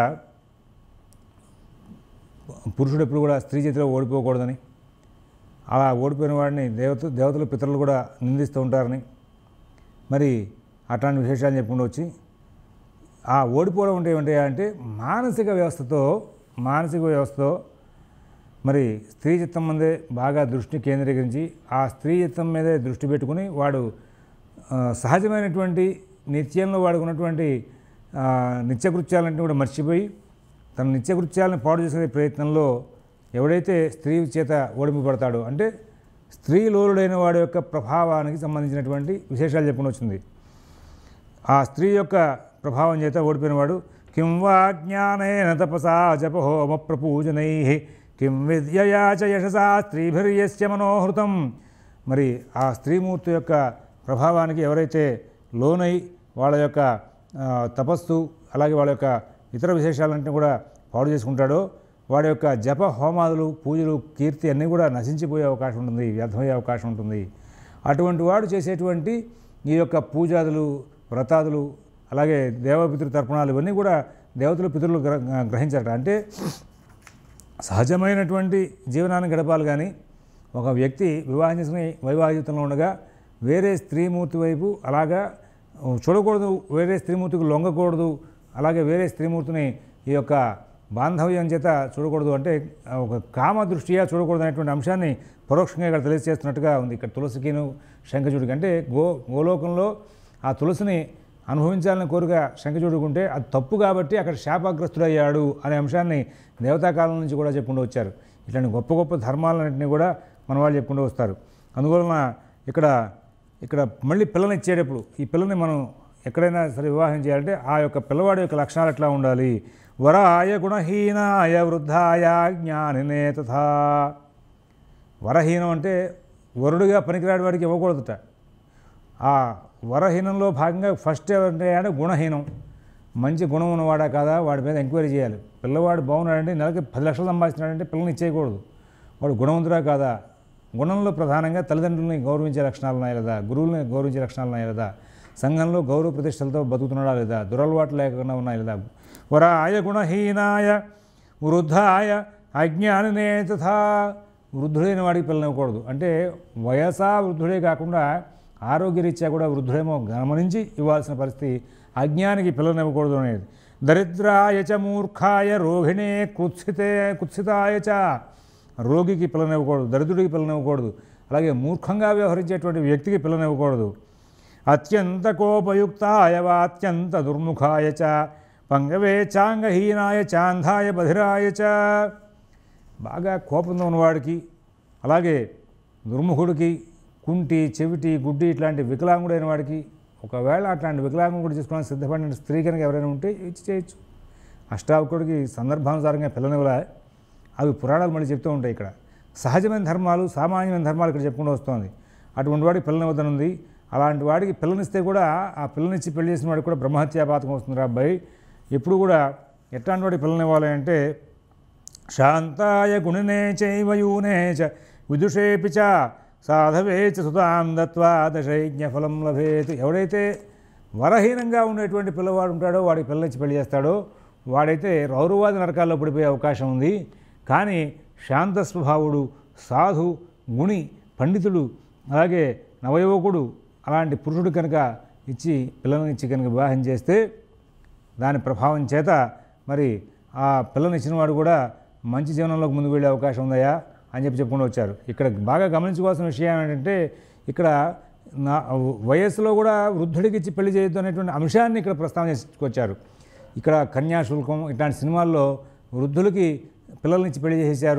పురుషుడు ఎప్పుడు కూడా స్త్రీ చేతిలో ఓడిపోకూడదని అలా ఓడిపోయిన వాడిని దేవత దేవతలు పితరులు కూడా నిందిస్తూ ఉంటారని మరి అట్లాంటి విశేషాలు చెప్పుకుంటూ వచ్చి ఆ ఓడిపోవడం అంటే ఏమిటి అంటే మానసిక వ్యవస్థతో మానసిక వ్యవస్థతో మరి స్త్రీ చిత్తం మీదే బాగా దృష్టి కేంద్రీకరించి ఆ స్త్రీ చిత్తం మీదే దృష్టి పెట్టుకుని వాడు ఆ, సహజమైనటువంటి నిత్యంలో వాడుకున్నటువంటి ఆ, నిత్యకృత్యాలన్నింటినీ కూడా మర్చిపోయి తన నిత్యకృత్యాలను పాడు చేసే ప్రయత్నంలో ఎవడైతే స్త్రీ చేత ఓడింపబడతాడో అంటే స్త్రీ లోలుడైన వాడి యొక్క ప్రభావానికి సంబంధించినటువంటి విశేషాలు చెప్పుకుని వచ్చింది ఆ స్త్రీ యొక్క ప్రభావం చేత ఓడిపోయినవాడు కిం వా జ్ఞానేన తపసా జపహోమ ప్రపూజనై కిం విద్యయా చ యశసా స్త్రీభిర్యస్య మనోహృతం మరి ఆ స్త్రీమూర్తి యొక్క ప్రభావానికి ఎవరైతే లోనై వాళ్ళ యొక్క ఆ, తపస్సు అలాగే వాళ్ళ యొక్క ఇతర విశేషాలన్నింటినీ కూడా పాడు చేసుకుంటాడో వాడి యొక్క జప హోమాదులు పూజలు కీర్తి అన్నీ కూడా నశించిపోయే అవకాశం ఉంటుంది వ్యర్థమయ్యే అవకాశం ఉంటుంది అటువంటి వాడు చేసేటువంటి ఈ యొక్క పూజాదులు వ్రతాదులు అలాగే దేవపితృ తర్పణాలు ఇవన్నీ కూడా దేవతలు పితరులు గ్ర గ్రహించారట అంటే సహజమైనటువంటి జీవనాన్ని గడపాలి కానీ ఒక వ్యక్తి వివాహం చేసుకుని వైవాహితంలో ఉండగా వేరే స్త్రీమూర్తి వైపు అలాగా చూడకూడదు వేరే స్త్రీమూర్తికి లొంగకూడదు అలాగే వేరే స్త్రీమూర్తిని ఈ యొక్క బాంధవ్యం చేత చూడకూడదు అంటే ఒక కామ దృష్ట్యా చూడకూడదు అనేటువంటి అంశాన్ని పరోక్షంగా ఇక్కడ తెలియజేస్తున్నట్టుగా ఉంది ఇక్కడ తులసికిను శంఖచూడికి అంటే గో గోలోకంలో ఆ తులసిని అనుభవించాలని కోరిక శంఖచూడుకుంటే అది తప్పు కాబట్టి అక్కడ శాపగ్రస్తుడయ్యాడు అనే అంశాన్ని దేవతాకాలం నుంచి కూడా చెప్పుకుంటూ వచ్చారు ఇట్లాంటి గొప్ప గొప్ప ధర్మాలన్నింటినీ కూడా మన వాళ్ళు చెప్పుకుంటూ వస్తారు అందువలన ఇక్కడ ఇక్కడ మళ్ళీ పిల్లని ఇచ్చేటప్పుడు ఈ పిల్లని మనం ఎక్కడైనా సరే వివాహం చేయాలంటే ఆ యొక్క పిల్లవాడి యొక్క లక్షణాలు ఎట్లా ఉండాలి వరాయ గుణహీనాయ వృద్ధాయ జ్ఞానినే తథా వరహీనం అంటే వరుడుగా పనికిరాడి వాడికి ఇవ్వకూడదుట ఆ వరహీనంలో భాగంగా ఫస్ట్ ఏమంటే అంటే గుణహీనం మంచి గుణం ఉన్నవాడా కాదా వాడి మీద ఎంక్వైరీ చేయాలి పిల్లవాడు బాగున్నాడంటే నెలకి పది లక్షలు సంపాదిస్తున్నాడంటే పిల్లల్ని ఇచ్చేయకూడదు వాడు గుణవంతుడా కాదా గుణంలో ప్రధానంగా తల్లిదండ్రులని గౌరవించే లక్షణాలు ఉన్నాయి లేదా గురువులని గౌరవించే లక్షణాలు ఉన్నాయి లేదా సంఘంలో గౌరవ ప్రతిష్టలతో బతుకుతున్నాడా లేదా దురలవాట్లు లేకుండా ఉన్నాయి లేదా వరాయ గుణహీనాయ వృద్ధాయ అజ్ఞాననే తథా వృద్ధుడైన వాడికి పిల్లనివ్వకూడదు అంటే వయసా వృద్ధుడే కాకుండా ఆరోగ్యరీత్యా కూడా వృద్ధుడేమో గమనించి ఇవ్వాల్సిన పరిస్థితి అజ్ఞానికి పిల్లనివ్వకూడదు అనేది దరిద్రాయ చ మూర్ఖాయ రోహిణే కుత్సితే కుత్సితాయ చ రోగికి పిల్లనివ్వకూడదు దరిద్రుడికి పిల్లనివ్వకూడదు అలాగే మూర్ఖంగా వ్యవహరించేటువంటి వ్యక్తికి పిల్లనివ్వకూడదు అత్యంత కోపయుక్తాయ వా అత్యంత దుర్ముఖాయ చ పంగవే చాంగహీనాయ చాంధాయ బధిరాయ చ బాగా కోపంతో ఉన్నవాడికి అలాగే దుర్ముఖుడికి కుంటి చెవిటి గుడ్డి ఇట్లాంటి వికలాంగుడైన వాడికి ఒకవేళ అట్లాంటి వికలాంగుడు కూడా చేసుకోవడానికి సిద్ధపడిన స్త్రీ కనుక ఎవరైనా ఉంటే ఇచ్చి చేయొచ్చు అష్టావకుడికి సందర్భానుసారంగా పిల్లనివ్వలే అవి పురాణాలు మళ్ళీ చెప్తూ ఉంటాయి ఇక్కడ సహజమైన ధర్మాలు సామాన్యమైన ధర్మాలు ఇక్కడ చెప్పుకుంటూ వస్తుంది అటువంటి వాడికి పిల్లనివ్వదనుంది అలాంటి వాడికి పిల్లనిస్తే కూడా ఆ పిల్లనిచ్చి పెళ్లి చేసిన వాడికి కూడా బ్రహ్మహత్యా పాతకం వస్తుంది అబ్బాయి ఎప్పుడు కూడా ఎట్లాంటి వాడికి పిల్లనివ్వాలి అంటే శాంతాయ గుణినే చైవయూనే చ విదుషేపి చ సాధవే చ సుతాం దత్వా దశైజ్ఞఫలం లభేత్ ఎవడైతే వరహీనంగా ఉండేటువంటి పిల్లవాడు ఉంటాడో వాడికి పిల్లనిచ్చి పెళ్లి చేస్తాడో వాడైతే రౌరవాది నరకాల్లో పడిపోయే అవకాశం ఉంది కానీ శాంత స్వభావుడు సాధు గుణి పండితుడు అలాగే నవయువకుడు అలాంటి పురుషుడు కనుక ఇచ్చి పిల్లల్ని ఇచ్చి కనుక వివాహం చేస్తే దాని ప్రభావం చేత మరి ఆ పిల్లని ఇచ్చిన వాడు కూడా మంచి జీవనంలోకి ముందుకు వెళ్ళే అవకాశం ఉందయా అని చెప్పి చెప్పుకుంటూ వచ్చారు ఇక్కడ బాగా గమనించుకోవాల్సిన విషయం ఏంటంటే ఇక్కడ నా వయస్సులో కూడా వృద్ధుడికి ఇచ్చి పెళ్లి చేయొద్దు అనేటువంటి అంశాన్ని ఇక్కడ ప్రస్తావన చేసుకొచ్చారు ఇక్కడ కన్యాశుల్కం ఇట్లాంటి సినిమాల్లో వృద్ధులకి పిల్లల్ని ఇచ్చి పెళ్లి చేసేసారు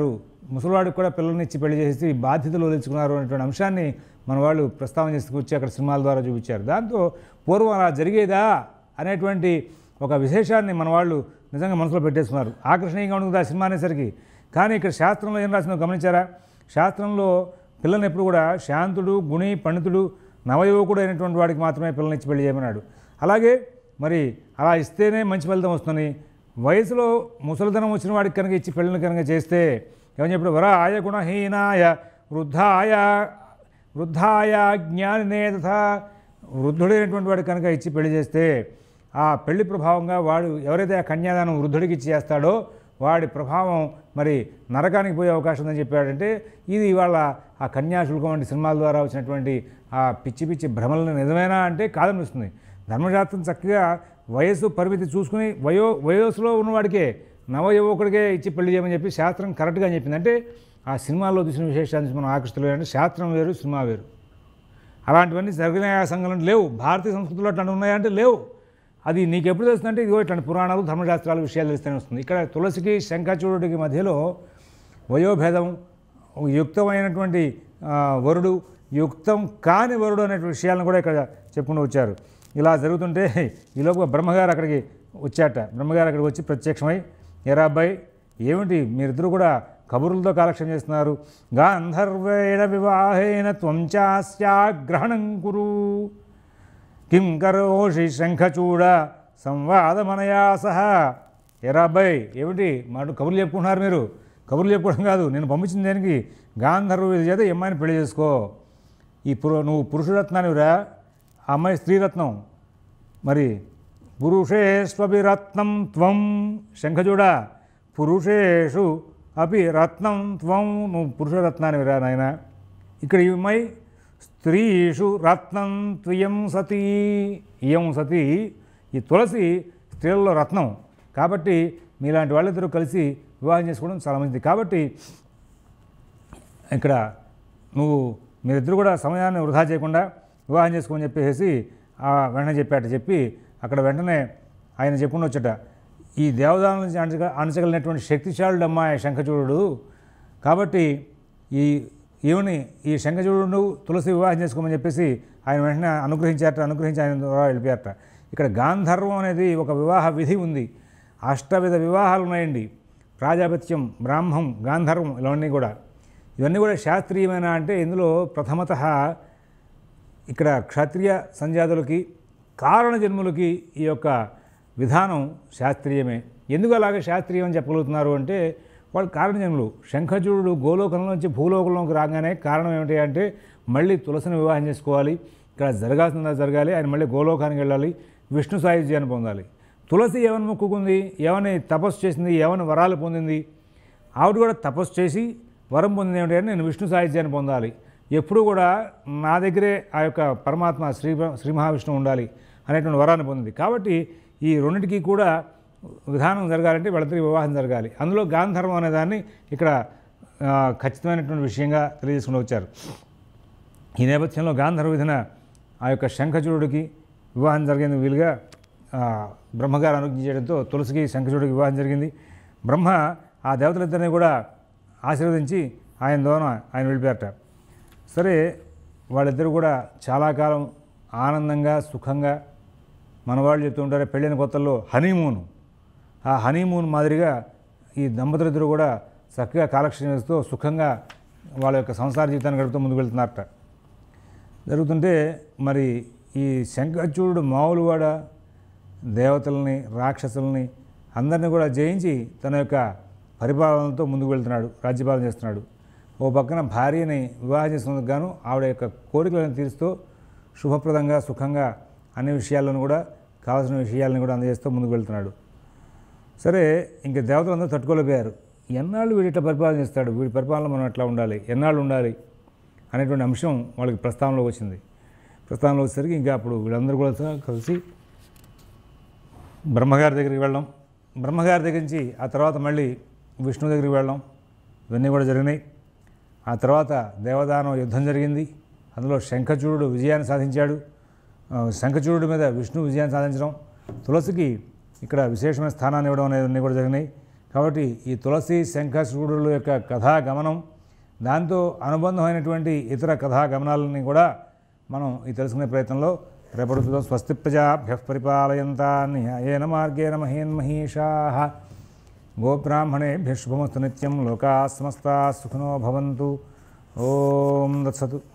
ముసలివాడికి కూడా పిల్లల్ని ఇచ్చి పెళ్లి చేసి బాధ్యతలు వదిలించుకున్నారు అనేటువంటి అంశాన్ని మన వాళ్ళు ప్రస్తావన చేసుకొచ్చి అక్కడ సినిమాల ద్వారా చూపించారు దాంతో పూర్వం అలా జరిగేదా అనేటువంటి ఒక విశేషాన్ని మన వాళ్ళు నిజంగా మనసులో పెట్టేసుకున్నారు ఆకర్షణీయంగా ఉంటుంది ఆ సినిమా అనేసరికి కానీ ఇక్కడ శాస్త్రంలో ఏం రాసిందో గమనించారా శాస్త్రంలో పిల్లల్ని ఎప్పుడు కూడా శాంతుడు గుణి పండితుడు నవయువకుడు అయినటువంటి వాడికి మాత్రమే పిల్లల్ని ఇచ్చి పెళ్లి చేయమన్నాడు అలాగే మరి అలా ఇస్తేనే మంచి ఫలితం వస్తుంది వయసులో ముసలితనం వచ్చిన వాడికి కనుక ఇచ్చి పెళ్ళిని కనుక చేస్తే ఏమని చెప్పాడు వర ఆయ గుణహీనాయ వృద్ధాయ వృద్ధాయ జ్ఞానినే తథా వృద్ధుడైనటువంటి వాడికి కనుక ఇచ్చి పెళ్లి చేస్తే ఆ పెళ్లి ప్రభావంగా వాడు ఎవరైతే ఆ కన్యాదానం వృద్ధుడికి ఇచ్చి చేస్తాడో వాడి ప్రభావం మరి నరకానికి పోయే అవకాశం ఉందని చెప్పాడంటే ఇది ఇవాళ ఆ కన్యాశుల్కం వంటి సినిమాల ద్వారా వచ్చినటువంటి ఆ పిచ్చి పిచ్చి భ్రమలను నిజమేనా అంటే కాదనిపిస్తుంది ధర్మశాస్త్రం చక్కగా వయస్సు పరిమితి చూసుకుని వయో వయస్సులో ఉన్నవాడికే నవయువకుడికే ఇచ్చి పెళ్లి చేయమని చెప్పి శాస్త్రం కరెక్ట్గా చెప్పింది అంటే ఆ సినిమాల్లో చూసిన విశేషాన్ని మనం ఆకర్షితులు అంటే శాస్త్రం వేరు సినిమా వేరు అలాంటివన్నీ జరిగిన సంఘటనలు లేవు భారతీయ సంస్కృతిలో అట్లాంటి ఉన్నాయంటే లేవు అది నీకు ఎప్పుడు తెలుస్తుందంటే ఇదిగో ఇట్లాంటి పురాణాలు ధర్మశాస్త్రాలు విషయాలు తెలుస్తూనే వస్తుంది ఇక్కడ తులసికి శంఖచూడుడికి మధ్యలో వయోభేదం యుక్తమైనటువంటి ఆ, వరుడు యుక్తం కాని వరుడు అనే విషయాలను కూడా ఇక్కడ చెప్పుకుంటూ వచ్చారు ఇలా జరుగుతుంటే ఈలోపు బ్రహ్మగారు అక్కడికి వచ్చాట బ్రహ్మగారు అక్కడికి వచ్చి ప్రత్యక్షమై ఎరా అబ్బాయి ఏమిటి మీరిద్దరూ కూడా కబుర్లతో కాలక్షేపం చేస్తున్నారు గాంధర్వేణ వివాహేన త్వం చాస్యాగ్రహణం కురు కిం కరోషి శంఖచూడ సంవాదమనయా సహా ఎరా అబ్బాయి ఏమిటి మాట కబుర్లు చెప్పుకుంటున్నారు మీరు కబుర్లు చెప్పుకోవడం కాదు నేను పంపించిన దానికి గాంధర్వ ఇది చేత ఈ అమ్మాయిని పెళ్లి చేసుకో ఈ పురు నువ్వు పురుషరత్నానివిరా ఆ అమ్మాయి స్త్రీరత్నం మరి పురుషేష్వపి రత్నం త్వం శంఖచూడ పురుషేషు అపి రత్నం త్వం నువ్వు పురుషరత్నానివిరా నాయన ఇక్కడ ఈ అమ్మాయి స్త్రీషు రత్నం త్రియం సతీ ఇయం సతీ ఈ తులసి స్త్రీలలో రత్నం కాబట్టి మీలాంటి వాళ్ళిద్దరూ కలిసి వివాహం చేసుకోవడం చాలా మంచిది కాబట్టి ఇక్కడ నువ్వు మీరిద్దరు కూడా సమయాన్ని వృధా చేయకుండా వివాహం చేసుకోమని చెప్పేసి ఆ వెంటనే చెప్పాట చెప్పి అక్కడ వెంటనే ఆయన చెప్పుకుని వచ్చట ఈ దేవదానం నుంచి అణచగ అణచగలిగినటువంటి శక్తిశాలుడు అమ్మాయి శంఖచూడు కాబట్టి ఈ ఈవిని ఈ శంఖచూడు తులసి వివాహం చేసుకోమని చెప్పేసి ఆయన వెంటనే అనుగ్రహించారట అనుగ్రహించి ఆయన ద్వారా వెళ్ళిపోయారట ఇక్కడ గాంధర్వం అనేది ఒక వివాహ విధి ఉంది అష్టవిధ వివాహాలు ఉన్నాయండి ప్రాజాపత్యం బ్రాహ్మం గాంధర్వం ఇవన్నీ కూడా ఇవన్నీ కూడా శాస్త్రీయమైన అంటే ఇందులో ప్రథమత ఇక్కడ క్షత్రియ సంజాతులకి కారణ జన్ములకి ఈ యొక్క విధానం శాస్త్రీయమే ఎందుకు అలాగే శాస్త్రీయం అని చెప్పగలుగుతున్నారు అంటే వాళ్ళు కారణజన్ములు శంఖచూడు గోలోకంలోంచి భూలోకంలోకి రాగానే కారణం ఏమిటి అంటే మళ్ళీ తులసిని వివాహం చేసుకోవాలి ఇక్కడ జరగాల్సిందా జరగాలి ఆయన మళ్ళీ గోలోకానికి వెళ్ళాలి విష్ణు సాయుధ్యాన్ని పొందాలి తులసి ఏమని మొక్కుకుంది ఏమని తపస్సు చేసింది ఏమని వరాలు పొందింది ఆవిడ కూడా తపస్సు చేసి వరం పొందింది ఏమిటి అంటే నేను విష్ణు సాహిత్యాన్ని పొందాలి ఎప్పుడూ కూడా నా దగ్గరే ఆ యొక్క పరమాత్మ శ్రీ శ్రీ మహావిష్ణువు ఉండాలి అనేటువంటి వరాన్ని పొందింది కాబట్టి ఈ రెండింటికి కూడా విధానం జరగాలంటే వాళ్ళిద్దరికి వివాహం జరగాలి అందులో గాంధర్వం అనే దాన్ని ఇక్కడ ఆ, ఖచ్చితమైనటువంటి విషయంగా తెలియజేసుకుని వచ్చారు ఈ నేపథ్యంలో గాంధర్వ విధిన ఆ యొక్క శంఖచూడుడికి వివాహం జరిగేందుకు వీలుగా ఆ, బ్రహ్మగారు అనుజ్ఞించడంతో తులసికి శంఖచూడుడికి వివాహం జరిగింది బ్రహ్మ ఆ దేవతలిద్దరిని కూడా ఆశీర్వదించి ఆయన ద్వారా ఆయన వెళ్ళిపోయారట సరే వాళ్ళిద్దరూ కూడా చాలా కాలం ఆనందంగా సుఖంగా మన వాళ్ళు చెప్తూ ఉంటారు పెళ్ళైన కొత్తల్లో హనీమూన్ ఆ హనీమూన్ మాదిరిగా ఈ దంపతులిద్దరూ కూడా చక్కగా కాలక్షేపం చేస్తూ సుఖంగా వాళ్ళ యొక్క సంసార జీవితాన్ని గడుపుతూ ముందుకు వెళ్తున్నారట జరుగుతుంటే మరి ఈ శంఖచూడు మామూలువాడ దేవతల్ని రాక్షసుల్ని అందరినీ కూడా జయించి తన యొక్క పరిపాలనతో ముందుకు వెళ్తున్నాడు రాజ్యపాలన చేస్తున్నాడు ఓ పక్కన భార్యని వివాహం చేసినందుకు గాను ఆవిడ యొక్క కోరికలను తీరుస్తూ శుభప్రదంగా సుఖంగా అన్ని విషయాలను కూడా కావాల్సిన విషయాలను కూడా అందజేస్తూ ముందుకు వెళ్తున్నాడు సరే ఇంక దేవతలందరూ తట్టుకోలేకపోయారు ఎన్నాళ్ళు వీడు ఇట్లా పరిపాలన చేస్తాడు వీడి పరిపాలన మనం ఎట్లా ఉండాలి ఎన్నాళ్ళు ఉండాలి అనేటువంటి అంశం వాళ్ళకి ప్రస్తావనలో వచ్చింది ప్రస్తావనలో వచ్చేసరికి ఇంకా అప్పుడు వీళ్ళందరూ కూడా కలిసి బ్రహ్మగారి దగ్గరికి వెళ్ళడం బ్రహ్మగారి దగ్గర నుంచి ఆ తర్వాత మళ్ళీ విష్ణు దగ్గరికి వెళ్ళడం ఇవన్నీ కూడా జరిగినాయి ఆ తర్వాత దేవదానం యుద్ధం జరిగింది అందులో శంఖచూడు విజయాన్ని సాధించాడు ఆ, శంఖచూడు మీద విష్ణు విజయాన్ని సాధించడం తులసికి ఇక్కడ విశేషమైన స్థానాన్ని ఇవ్వడం అనేవన్నీ కూడా జరిగినాయి కాబట్టి ఈ తులసి శంఖశూడుల యొక్క కథా గమనం దాంతో అనుబంధమైనటువంటి ఇతర కథా గమనాలని కూడా మనం ఈ తెలుసుకునే ప్రయత్నంలో రేపడుతుందో స్వస్తి ప్రజాభ్య పరిపాలయంతా న్యాయేన మార్గేణ మహేన్మహీషా గోబ్రాహ్మణేభ్య శుభమస్తు నిత్యం లోకా సమస్తా సుఖినో భవంతు ఓం దత్సతు